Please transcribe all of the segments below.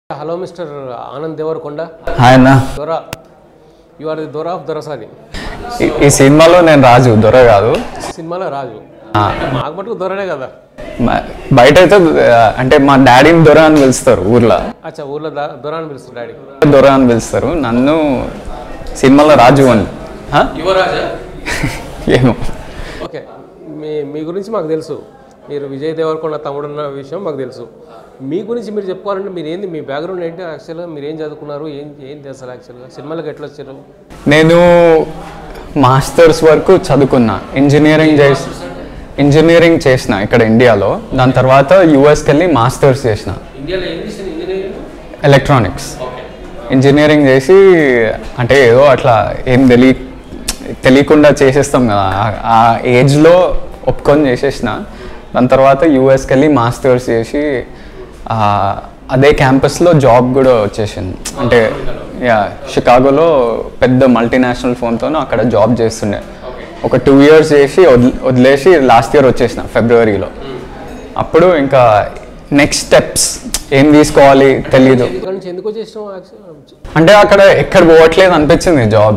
Hello mister Anand Deverakonda hi అన్న దొర you are the దొర ఆఫ్ దొరసాని ఈ- ఈ సినిమాలో నేను రాజు దొర కాదు సినిమాలో రాజు ఆ, మాకు మటుకు దొరనే కదా మ- బయట అయితే ఆ, అంటే మా డాడీని దొర అని పిలుస్తారు ఊర్లో అచ్చా ఊర్లో దా- దొర అని పిలుస్తుంది డాడీ దొర అని పిలుస్తారు నన్ను సినిమాలో రాజు అని ఆ? యువరాజా ఏమో ఓకే మీ మీ గురించి మాకు తెలుసు మీరు విజయ్ దేవరకొండ తమ్ముడు ఉన్న విషయం మాకు తెలుసు మీ గురించి మీరు చెప్పుకోవాలంటే మీరు ఏంది మీ బ్యాక్గ్రౌండ్ ఏంటి యాక్చువల్గా మీరు ఏం చదువుకున్నారు ఏం ఏం చేస్తారు యాక్చువల్గా సినిమాలకు ఎట్లా వచ్చారు నేను మాస్టర్స్ వరకు చదువుకున్నా ఇంజనీరింగ్ చేసి ఇంజనీరింగ్ చేసిన ఇక్కడ ఇండియాలో దాని తర్వాత యూఎస్కి వెళ్ళి మాస్టర్స్ చేసిన ఇండియాలో ఏం చేసింది ఇంజనీరింగ్ ఎలక్ట్రానిక్స్ ఇంజనీరింగ్ చేసి అంటే ఏదో అట్లా ఏం తెలియ తెలియకుండా చేసేస్తాం కదా ఆ- ఆ ఏజ్లో ఒప్పుకొని చేసేసిన దాని తర్వాత యూఎస్కి వెళ్ళి మాస్టర్స్ చేసి ఆ, అదే క్యాంపస్లో జాబ్ కూడా వచ్చేసింది అంటే యా షికాగోలో పెద్ద మల్టీనేషనల్ ఫోన్తో అక్కడ జాబ్ చేస్తుండే ఒక టూ ఇయర్స్ చేసి వదిలే- వదిలేసి లాస్ట్ ఇయర్ వచ్చేసిన ఫిబ్రవరిలో అప్పుడు ఇంకా నెక్స్ట్ స్టెప్స్ ఏం తీసుకోవాలి తెలీదు ఇక్కడ నుంచి ఎందుకు వచ్చేసినావు యాక్చువల్ అంటే అక్కడ ఎక్కడ పోవట్లేదు అనిపించింది జాబ్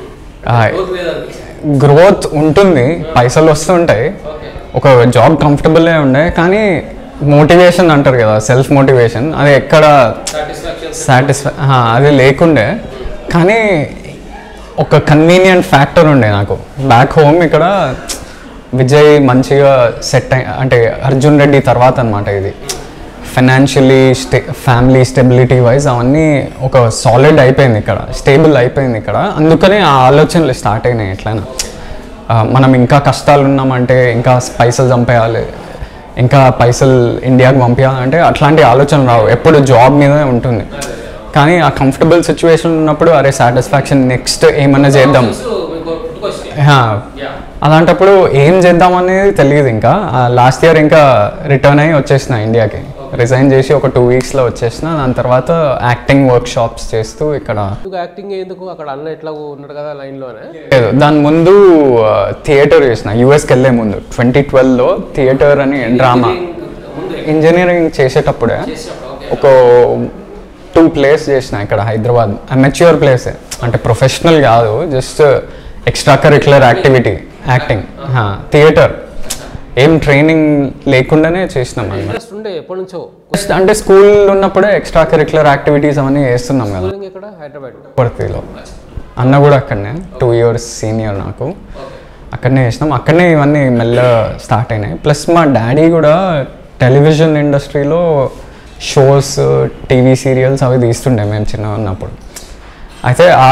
గ్రోత్ ఉంటుంది పైసలు వస్తుంటాయి ఒక జాబ్ కంఫర్టబుల్ ఉండే కానీ మోటివేషన్ అంటారు కదా సెల్ఫ్ మోటివేషన్ అది ఎక్కడ సాటిస్ఫై అది లేకుండే కానీ ఒక కన్వీనియంట్ ఫ్యాక్టర్ ఉండే నాకు బ్యాక్ హోమ్ ఇక్కడ విజయ్ మంచిగా సెట్ అయి అంటే అర్జున్ రెడ్డి తర్వాత అనమాట ఇది financially stay family stability wise అవన్నీ ఒక సాలిడ్ అయిపోయింది ఇక్కడ స్టేబుల్ అయిపోయింది ఇక్కడ అందుకనే ఆ ఆలోచనలు స్టార్ట్ అయినాయి ఎట్లయినా ఆ, మనం ఇంకా కష్టాలు ఉన్నామంటే ఇంకా పైసలు చంపేయాలి ఇంకా పైసలు ఇండియాకి పంపించాలంటే అట్లాంటి ఆలోచన రావు ఎప్పుడు జాబ్ మీదే ఉంటుంది కానీ ఆ కంఫర్టబుల్ సిచ్యువేషన్ ఉన్నప్పుడు అరే సాటిస్ఫాక్షన్ నెక్స్ట్ ఏమన్నా చేద్దాం హా. అలాంటప్పుడు ఏం చేద్దాం అనేది తెలియదు ఇంకా లాస్ట్ ఇయర్ ఇంకా రిటర్న్ అయ్యి వచ్చేసిన ఇండియాకి రిజైన్ చేసి ఒక టూ వీక్స్లో వచ్చేసిన దాని తర్వాత యాక్టింగ్ వర్క్ షాప్స్ చేస్తూ ఇక్కడ ఎందుకు యాక్టింగ్ ఎందుకు అక్కడ అన్న ఎట్లా ఉన్నాడు కదా లైన్లోనే లేదు దాని ముందు థియేటర్ చేసిన యూఎస్కి వెళ్ళే ముందు ట్వంటీ ట్వెల్వ్లో థియేటర్ అని డ్రామా ఇంజనీరింగ్ చేసేటప్పుడే ఒక టూ ప్లేస్ చేసిన ఇక్కడ హైదరాబాద్ అమెచ్యూర్ ప్లేసే అంటే ప్రొఫెషనల్ కాదు just extra curricular activity acting theatre ఏం ట్రైనింగ్ లేకుండానే చేసినాం అన్నమాట ఇంట్రెస్ట్ ఉండే ఎప్పటి నుంచో Just అంటే స్కూల్ ఉన్నప్పుడే ఎక్స్ట్రా కరిక్యులర్ యాక్టివిటీస్ అవన్నీ చేస్తున్నాం కదా కూలింగ్ ఎక్కడ హైదరాబాద్ పుర్తిలో అన్న కూడా అక్కడనే టూ ఇయర్స్ సీనియర్ నాకు అక్కడనే చేసినాం అక్కడనే ఇవన్నీ మెల్ల స్టార్ట్ అయినాయి ప్లస్ మా డాడీ కూడా టెలివిజన్ ఇండస్ట్రీలో షోస్ టీవీ సీరియల్స్ అవి తీస్తుండే మేము చిన్నగా ఉన్నప్పుడు అయితే ఆ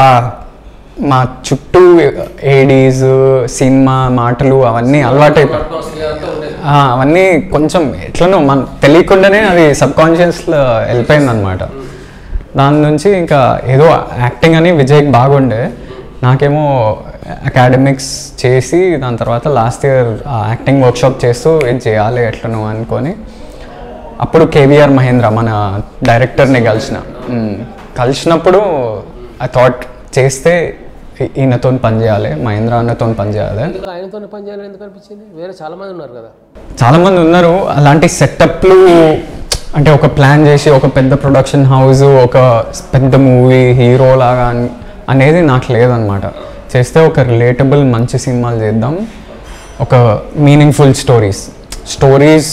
మా చుట్టూ ఏడీస్ సినిమా మాటలు అవన్నీ అలవాటైపోయాయి ఆ, అవన్నీ కొంచెం ఎట్లనో మన తెలియకుండానే అది సబ్ కాన్షియస్లో వెళ్ళిపోయింది అనమాట దాని నుంచి ఇంకా ఏదో యాక్టింగ్ అని విజయ్కి బాగుండే నాకేమో అకాడమిక్స్ చేసి దాని తర్వాత లాస్ట్ ఇయర్ యాక్టింగ్ వర్క్షాప్ చేస్తూ ఇది చేయాలి ఎట్లనో అనుకొని అప్పుడు కేవీఆర్ మహేంద్ర మన డైరెక్టర్ని కలిసిన మ్, కలిసినప్పుడు ఐ థాట్ చేస్తే ఈ- ఈయనతో పని చేయాలి మహేంద్ర అన్నతో పని చేయాలి ఎందుకు ఆయనతోనే పని చేయాలని ఎందుకు అనిపించింది వేరే చాలా మంది ఉన్నారు కదా చాలా మంది ఉన్నారు అలాంటి సెటప్లు అంటే ఒక ప్లాన్ చేసి ఒక పెద్ద ప్రొడక్షన్ హౌస్ ఒక పెద్ద మూవీ హీరో లాగా అన్- అనేది నాకు లేదనమాట చేస్తే ఒక రిలేటబుల్ మంచి సినిమాలు చేద్దాం ఒక మీనింగ్ఫుల్ స్టోరీస్ స్టోరీస్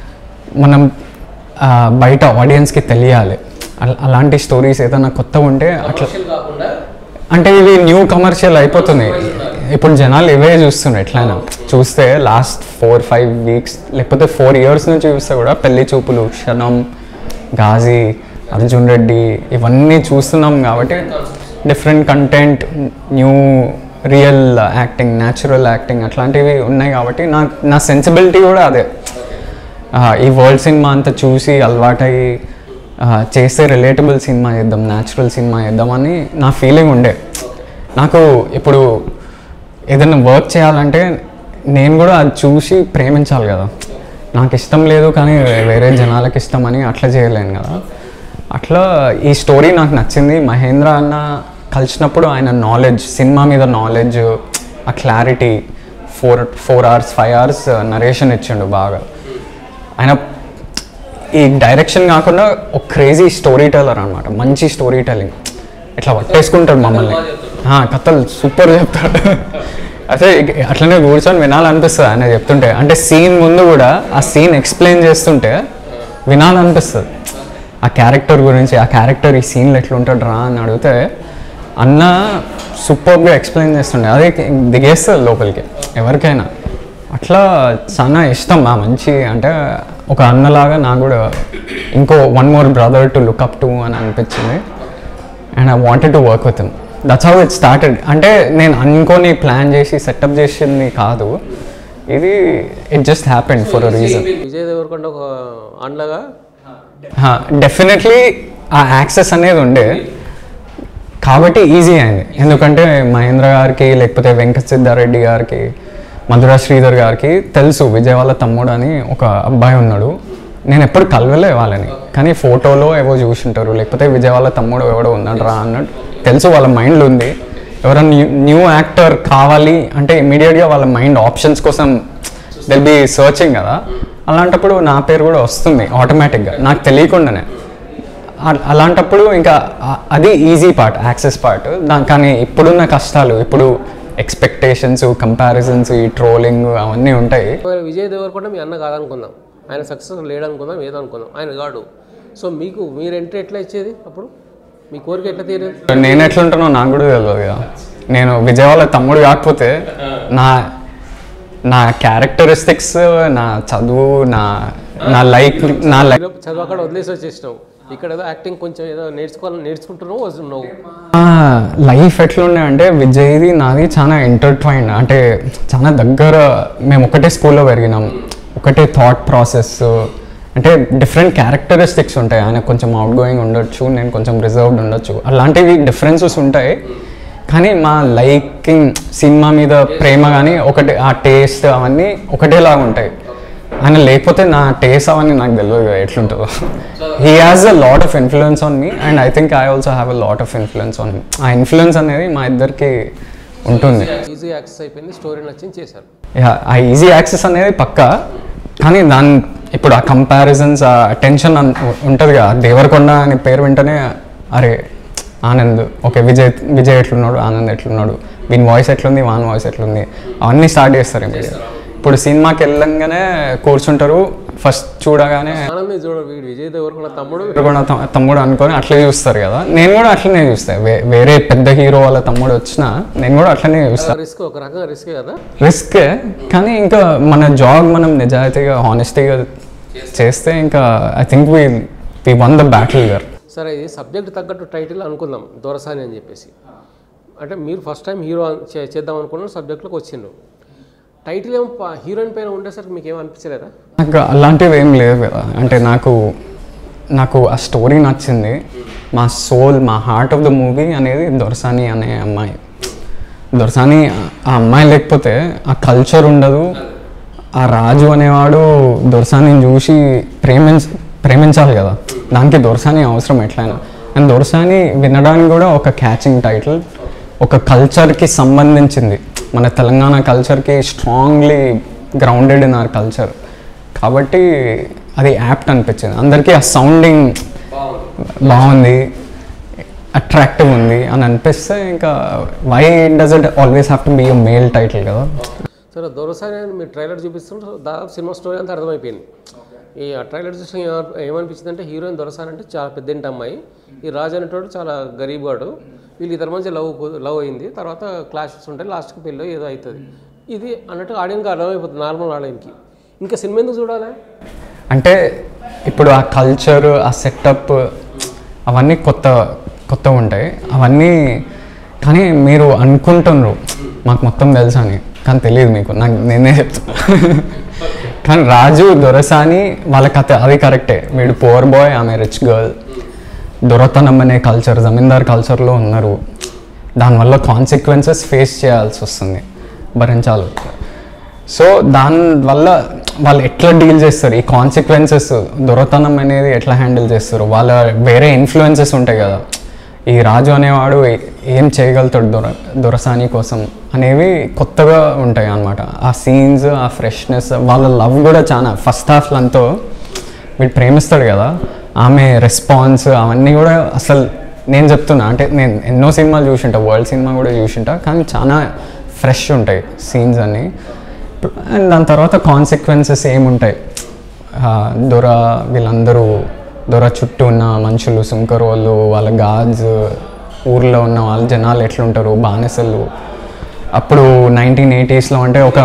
మనం ఆ, బయట ఆడియన్స్కి తెలియాలి అల- అలాంటి స్టోరీస్ ఏదైనా కొత్తగా ఉంటే అట్లా కాకుండా అంటే ఇవి న్యూ కమర్షియల్ అయిపోతున్నాయి ఇప్పుడు జనాలు ఇవే చూస్తున్నారు ఎట్లయినా చూస్తే లాస్ట్ ఫోర్ ఫైవ్ వీక్స్ లేకపోతే ఫోర్ ఇయర్స్ నుంచి చూస్తే కూడా పెళ్లి చూపులు క్షణం గాజీ అర్జున్ రెడ్డి ఇవన్నీ చూస్తున్నాం కాబట్టి different content new real acting natural acting అట్లాంటివి ఉన్నాయి కాబట్టి నా నా సెన్సిబిలిటీ కూడా అదే ఆ, ఈ వరల్డ్ సినిమా అంతా చూసి అలవాటయ్యి ఆ, చేస్తే రిలేటబుల్ సినిమా చేద్దాం న్యాచురల్ సినిమా చేద్దామని నా ఫీలింగ్ ఉండే నాకు ఇప్పుడు ఏదైనా వర్క్ చేయాలంటే నేను కూడా అది చూసి ప్రేమించాలి కదా నాకు ఇష్టం లేదు కానీ వేరే జనాలకు ఇష్టమని అట్లా చేయలేను కదా అట్లా ఈ స్టోరీ నాకు నచ్చింది మహేంద్ర అన్న కలిసినప్పుడు ఆయన నాలెడ్జ్ సినిమా మీద నాలెడ్జ్ ఆ clarity four four hours five hours narration ఇచ్చిండు బాగా ఆయన ఈ డైరెక్షన్ కాకుండా ఒక క్రేజీ స్టోరీ టెలర్ అనమాట మంచి స్టోరీ టెలింగ్ ఇట్లా పట్టేసుకుంటాడు మమ్మల్ని ఆ, కథలు సూపర్ చెప్తాడు అదే ఇక అట్లనే కూర్చొని వినాలనిపిస్తుంది ఆయన చెప్తుంటే అంటే సీన్ ముందు కూడా ఆ సీన్ ఎక్స్ప్లెయిన్ చేస్తుంటే వినాలనిపిస్తుంది ఆ క్యారెక్టర్ గురించి ఆ క్యారెక్టర్ ఈ సీన్లో ఎట్లుంటాడు రా అని అడిగితే అన్న సూపర్గా ఎక్స్ప్లెయిన్ చేస్తుండే అదే దిగేస్తుంది లోపలికి ఎవరికైనా అట్లా చాలా ఇష్టం ఆ మంచి అంటే ఒక అన్నలాగా నాకు కూడా ఇంకో one more brother to look up to అని అనిపించింది and I wanted to work with him that's how it started అంటే నేను అనుకోని ప్లాన్ చేసి సెటప్ చేసింది కాదు ఇది it just happened for a reason Vijay Deverakonda ఒక అండ్లగా డెఫినెట్లీ ఆ యాక్సెస్ అనేది ఉండే కాబట్టి ఈజీ అయింది ఎందుకంటే మహేంద్ర గారికి లేకపోతే వెంకట సిద్ధారెడ్డి గారికి మధురా శ్రీధర్ గారికి తెలుసు విజయ్ వాళ్ళ తమ్ముడు అని ఒక అబ్బాయి ఉన్నాడు నేను ఎప్పుడు కలవలే వాళ్ళని కానీ ఫోటోలో ఏవో చూసింటారు లేకపోతే విజయ్ వాళ్ళ తమ్ముడు ఎవడో ఉన్నాడు రా అన్నట్టు తెలుసు వాళ్ళ మైండ్లో ఉంది ఎవరైనా న్యూ న్యూ యాక్టర్ కావాలి అంటే ఇమీడియట్గా వాళ్ళ మైండ్ ఆప్షన్స్ కోసం దెల్ బి సర్చింగ్ కదా అలాంటప్పుడు నా పేరు కూడా వస్తుంది ఆటోమేటిక్గా నాకు తెలియకుండానే అ- అలాంటప్పుడు ఇంకా అ- అది ఈజీ పార్ట్ యాక్సెస్ పార్ట్ దాని కానీ ఇప్పుడున్న కష్టాలు ఇప్పుడు ఎక్స్పెక్టేషన్స్ కంపారిజన్స్ ఈ ట్రోలింగ్ అవన్నీ ఉంటాయి ఒకవేళ విజయ్ దేవరకొండ మీ అన్న కాదనుకుందాం ఆయన సక్సెస్ లేడనుకుందాం ఏదనుకుందాం ఆయన కాడు సో మీకు మీరు ఎంట్రీ ఎట్లా ఇచ్చేది అప్పుడు మీ కోరిక ఎట్లా తీరేది నేను ఎట్లుంటానో నాకు కూడా తెలియదు కదా నేను విజయ్ వాళ్ళ తమ్ముడు కాకపోతే నా నా క్యారెక్టరిస్టిక్స్ నా చదువు నా నా లైఫ్ నా లైఫ్ మీరు చదువు అక్కడ వదిలేసి వచ్చేసినావు ఇక్కడ ఏదో యాక్టింగ్ కొంచెం ఏదో నేర్చుకోవాలని నేర్చుకుంటున్నావు వస్తున్నావు లైఫ్ ఎట్లుండే అంటే విజయ్ది నాది చాలా ఇంటర్ట్వైన్ అంటే చాలా దగ్గర మేము ఒకటే స్కూల్లో పెరిగినాం ఒకటే థాట్ ప్రాసెస్ అంటే డిఫరెంట్ క్యారెక్టరిస్టిక్స్ ఉంటాయి ఆయన కొంచెం అవుట్ గోయింగ్ ఉండొచ్చు నేను కొంచెం రిజర్వ్డ్ ఉండొచ్చు అలాంటివి డిఫరెన్సెస్ ఉంటాయి కానీ మా లైకింగ్ సినిమా మీద ప్రేమ కానీ ఒకటి ఆ టేస్ట్ అవన్నీ ఒకటేలాగా ఉంటాయి ఆయన లేకపోతే నా టేస్ట్ అవన్నీ నాకు తెలియదు కదా ఎట్లుంటుందో he has a lot of influence on me and I think I also have a lot of influence on me ఆ ఇన్ఫ్లుయెన్స్ అనేది మా ఇద్దరికి ఉంటుంది ఈజీ యాక్సెస్ అయిపోయింది స్టోరీ నచ్చింది చేశారు యా ఆ ఈజీ యాక్సెస్ అనేది పక్కా కానీ దాని ఇప్పుడు ఆ కంపారిజన్స్ ఆ టెన్షన్ ఉంటుంది కదా దేవరకొండ అని పేరు వింటేనే అరే ఆనంద్ ఓకే విజయ్ విజయ్ ఎట్లున్నాడు ఆనంద్ ఎట్లున్నాడు వీని వాయిస్ ఎట్లుంది వాన్ వాయిస్ ఎట్లుంది అవన్నీ స్టార్ట్ చేస్తారు ఇమీడియట్ ఇప్పుడు సినిమాకి వెళ్ళంగానే కూర్చుంటారు ఫస్ట్ చూడగానే ఆనంద్ చూడ వీడు విజయ్ దేవరకొండ తమ్ముడు కూడా తమ్- తమ్ముడు అనుకొని అట్లే చూస్తారు కదా నేను కూడా అట్లనే చూస్తాను వే- వేరే పెద్ద హీరో వాళ్ళ తమ్ముడు వచ్చినా నేను కూడా అట్లనే చూస్తాను రిస్క్ ఒక రకంగా రిస్క్ కదా రిస్క్ కానీ ఇంకా మన జాబ్ మనం నిజాయితీగా హానెస్టీగా చేస్తే ఇంకా I think we we won the battle గర్ సరే ఇది సబ్జెక్ట్ తగ్గట్టు టైటిల్ అనుకుందాం దొరసాని అని చెప్పేసి అంటే మీరు ఫస్ట్ టైం హీరో చే- చేద్దాం అనుకున్న సబ్జెక్ట్లోకి వచ్చిండ్రు టైటిల్ ఏమో ప- హీరోయిన్ పైన ఉండేసరికి మీకు ఏం అనిపించలేదా నాకు అలాంటివి ఏం లేవు కదా అంటే నాకు నాకు ఆ స్టోరీ నచ్చింది మా సోల్ మా హార్ట్ ఆఫ్ ద మూవీ అనేది దొరసాని అనే అమ్మాయి దొరసాని ఆ అమ్మాయి లేకపోతే ఆ కల్చర్ ఉండదు ఆ రాజు అనేవాడు దొరసానిని చూసి ప్రేమించ ప్రేమించాలి కదా దానికి దొరసాని అవసరం ఎట్లయినా అండ్ దొరసాని వినడానికి కూడా ఒక క్యాచింగ్ టైటిల్ ఒక కల్చర్కి సంబంధించింది మన తెలంగాణ కల్చర్కి strongly grounded in our culture కాబట్టి అది యాప్ట్ అనిపించింది అందరికీ ఆ సౌండింగ్ బాగుంది అట్రాక్టివ్ ఉంది అని అనిపిస్తే ఇంకా why does it always have to be a male title కదా సరే దొరసాని అని మీరు ట్రైలర్ చూపిస్తుంటే దాదాపు సినిమా స్టోరీ అంతా అర్థమైపోయింది ఈ ఆ ట్రైలర్ చూసి ఏమ- ఏమనిపించింది అంటే హీరోయిన్ దొరసాని అంటే చాలా పెద్దంటి అమ్మాయి ఈ రాజు అనేటోడు చాలా గరీబ్ వాడు వీళ్ళు ఇద్దరి మధ్య లవ్ లవ్ అయింది తర్వాత క్లాషెస్ ఉంటాయి లాస్ట్కి పెళ్ళి ఏదో అవుతుంది ఇది అన్నట్టు ఆడియన్కి అర్థమైపోతుంది నార్మల్ ఆడియన్కి ఇంకా సినిమా ఎందుకు చూడాలి అంటే ఇప్పుడు ఆ కల్చర్ ఆ సెటప్ అవన్నీ కొత్త కొత్త ఉంటాయి అవన్నీ కానీ మీరు అనుకుంటున్నారు మాకు మొత్తం తెలుసు అని కానీ తెలియదు మీకు నాకు నేనే చెప్తున్నా కానీ రాజు దొరసాని వాళ్ళ కథ అది కరెక్టే వీడు పోర్ బాయ్ ఆమె రిచ్ గర్ల్ దొరతనం అనే కల్చర్ జమీందార్ కల్చర్లో ఉన్నారు దానివల్ల కాన్సిక్వెన్సెస్ ఫేస్ చేయాల్సి వస్తుంది భరించాలి సో దానివల్ల వాళ్ళు ఎట్లా డీల్ చేస్తారు ఈ కాన్సిక్వెన్సెస్ దొరతనం అనేది ఎట్లా హ్యాండిల్ చేస్తారు వాళ్ళ వేరే ఇన్ఫ్లుయెన్సెస్ ఉంటాయి కదా ఈ రాజు అనేవాడు ఏ- ఏం చేయగలుగుతాడు దొర దొరసాని కోసం అనేవి కొత్తగా ఉంటాయి అన్నమాట ఆ సీన్స్ ఆ ఫ్రెష్నెస్ వాళ్ళ లవ్ కూడా చాలా ఫస్ట్ హాఫ్లంతో వీడు ప్రేమిస్తాడు కదా ఆమె రెస్పాన్స్ అవన్నీ కూడా అసలు నేను చెప్తున్నా అంటే నేను ఎన్నో సినిమాలు చూసింటా వరల్డ్ సినిమా కూడా చూసింటా కానీ చాలా ఫ్రెష్ ఉంటాయి సీన్స్ అన్నీ అండ్ దాని తర్వాత కాన్సిక్వెన్సెస్ ఏముంటాయి ఆ, దొర వీళ్ళందరూ దొర చుట్టూ ఉన్న మనుషులు సుంకరు వాళ్ళు వాళ్ళ గాడ్స్ ఊర్లో ఉన్న వాళ్ళ జనాలు ఎట్లుంటారు బానిసలు అప్పుడు నైన్టీన్ ఎయిటీస్లో అంటే ఒక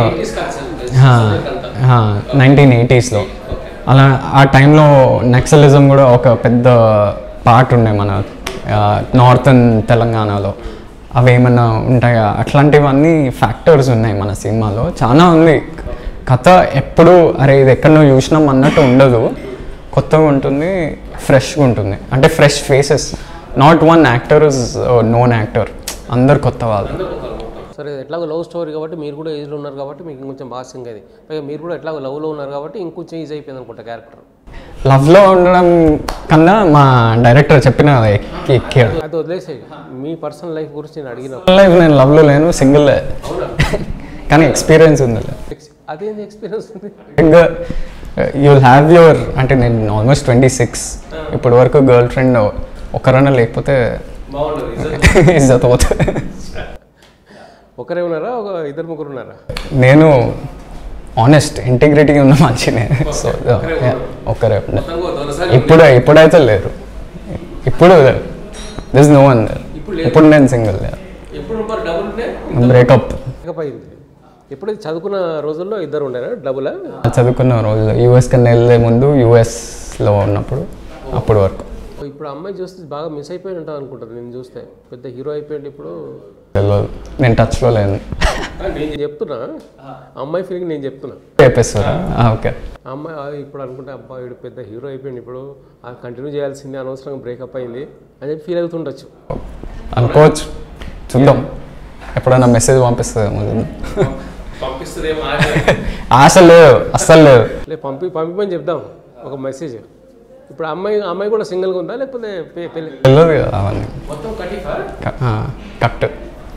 నైన్టీన్ ఎయిటీస్లో అలా ఆ టైంలో నక్సలిజం కూడా ఒక పెద్ద పార్ట్ ఉండే మన నార్థన్ తెలంగాణలో అవి ఏమన్నా ఉంటాయా అట్లాంటివన్నీ ఫ్యాక్టర్స్ ఉన్నాయి మన సినిమాలో చాలా ఉంది కథ ఎప్పుడు అరే ఇది ఎక్కడో చూసినాం అన్నట్టు ఉండదు కొత్తగా ఉంటుంది ఫ్రెష్గా ఉంటుంది అంటే fresh faces not one actor is known actor అందరు కొత్త వాళ్ళు సరే ఎట్లాగో లవ్ స్టోరీ కాబట్టి మీరు కూడా ఏజ్లో ఉన్నారు కాబట్టి మీకు ఇంకొంచెం బాగా సింగ్ అయింది పైగా మీరు కూడా ఎట్లాగో లవ్లో ఉన్నారు కాబట్టి ఇంకొంచెం ఈజీ అయిపోయింది అనుకుంటా క్యారెక్టర్ లవ్లో ఉండడం కన్నా మా డైరెక్టర్ చెప్పిన కదా, ఎక్కి ఎక్కాడు అది వదిలేసే మీ పర్సనల్ లైఫ్ గురించి నేను అడిగిన లైఫ్ నేను లవ్లో లేను సింగిల్ కానీ ఎక్స్పీరియన్స్ ఉంది అదేంది ఎక్స్పీరియన్స్ ఉంది యూ హ్యావ్ యువర్ అంటే నేను ఆల్మోస్ట్ ట్వంటీ సిక్స్ ఇప్పటి వరకు గర్ల్ ఫ్రెండ్ ఒకరన్నా లేకపోతే బాగుండదు ఇజ్జత్ పోతుంది ఒకరే ఉన్నారా ఒక ఇద్దరు ముగ్గురు ఉన్నారా నేను ఆనెస్ట్ ఇంటిగ్రిటీ ఉన్న మనిషినే సో ఒక్కరే ఉండే. ఇప్పుడు ఇప్పుడైతే లేరు ఇప్పుడు దిస్ నో వన్ ఇప్పుడు నేను సింగిల్ ఎప్పుడు మరి డబుల్ బ్రేకప్ అయింది ఎప్పుడు చదువుకున్న రోజుల్లో ఇద్దరు ఉండేనా డబుల్ చదువుకున్న రోజులు యూఎస్ కన్నా వెళ్ళే ముందు యూఎస్లో ఉన్నప్పుడు అప్పటి వరకు ఇప్పుడు అమ్మాయి చూస్తే బాగా మిస్ అయిపోయి ఉంటావు అనుకుంటారు నేను చూస్తే పెద్ద హీరో అయిపోయింది ఇప్పుడు తెలియదు నేను టచ్లో లేను నేను చెప్తున్నా అమ్మాయి ఫీలింగ్ నేను చెప్తున్నా చెప్పేస్తారా ఓకే ఆ అమ్మాయి ఆ ఇప్పుడు అనుకుంటే అబ్బా వీడు పెద్ద హీరో అయిపోయింది ఇప్పుడు ఆ కంటిన్యూ చేయాల్సిందే అనవసరంగా బ్రేకప్ అయింది అని చెప్పి ఫీల్ అవుతుండొచ్చు అనుకోవచ్చు చూద్దాం ఎప్పుడైనా మెసేజ్ పంపిస్తుంది పంపిస్తుంది ఆశ లేదు అస్సలు లేదు లే పంపి పంపిమని చెప్దాం ఒక మెసేజ్ ఇప్పుడు అమ్మాయి అమ్మాయి కూడా సింగిల్గా ఉందా లేకపోతే పె- పెళ్ళి తెలియదు కదా అవన్నీ మొత్తం కటిఫా కరెక్ట్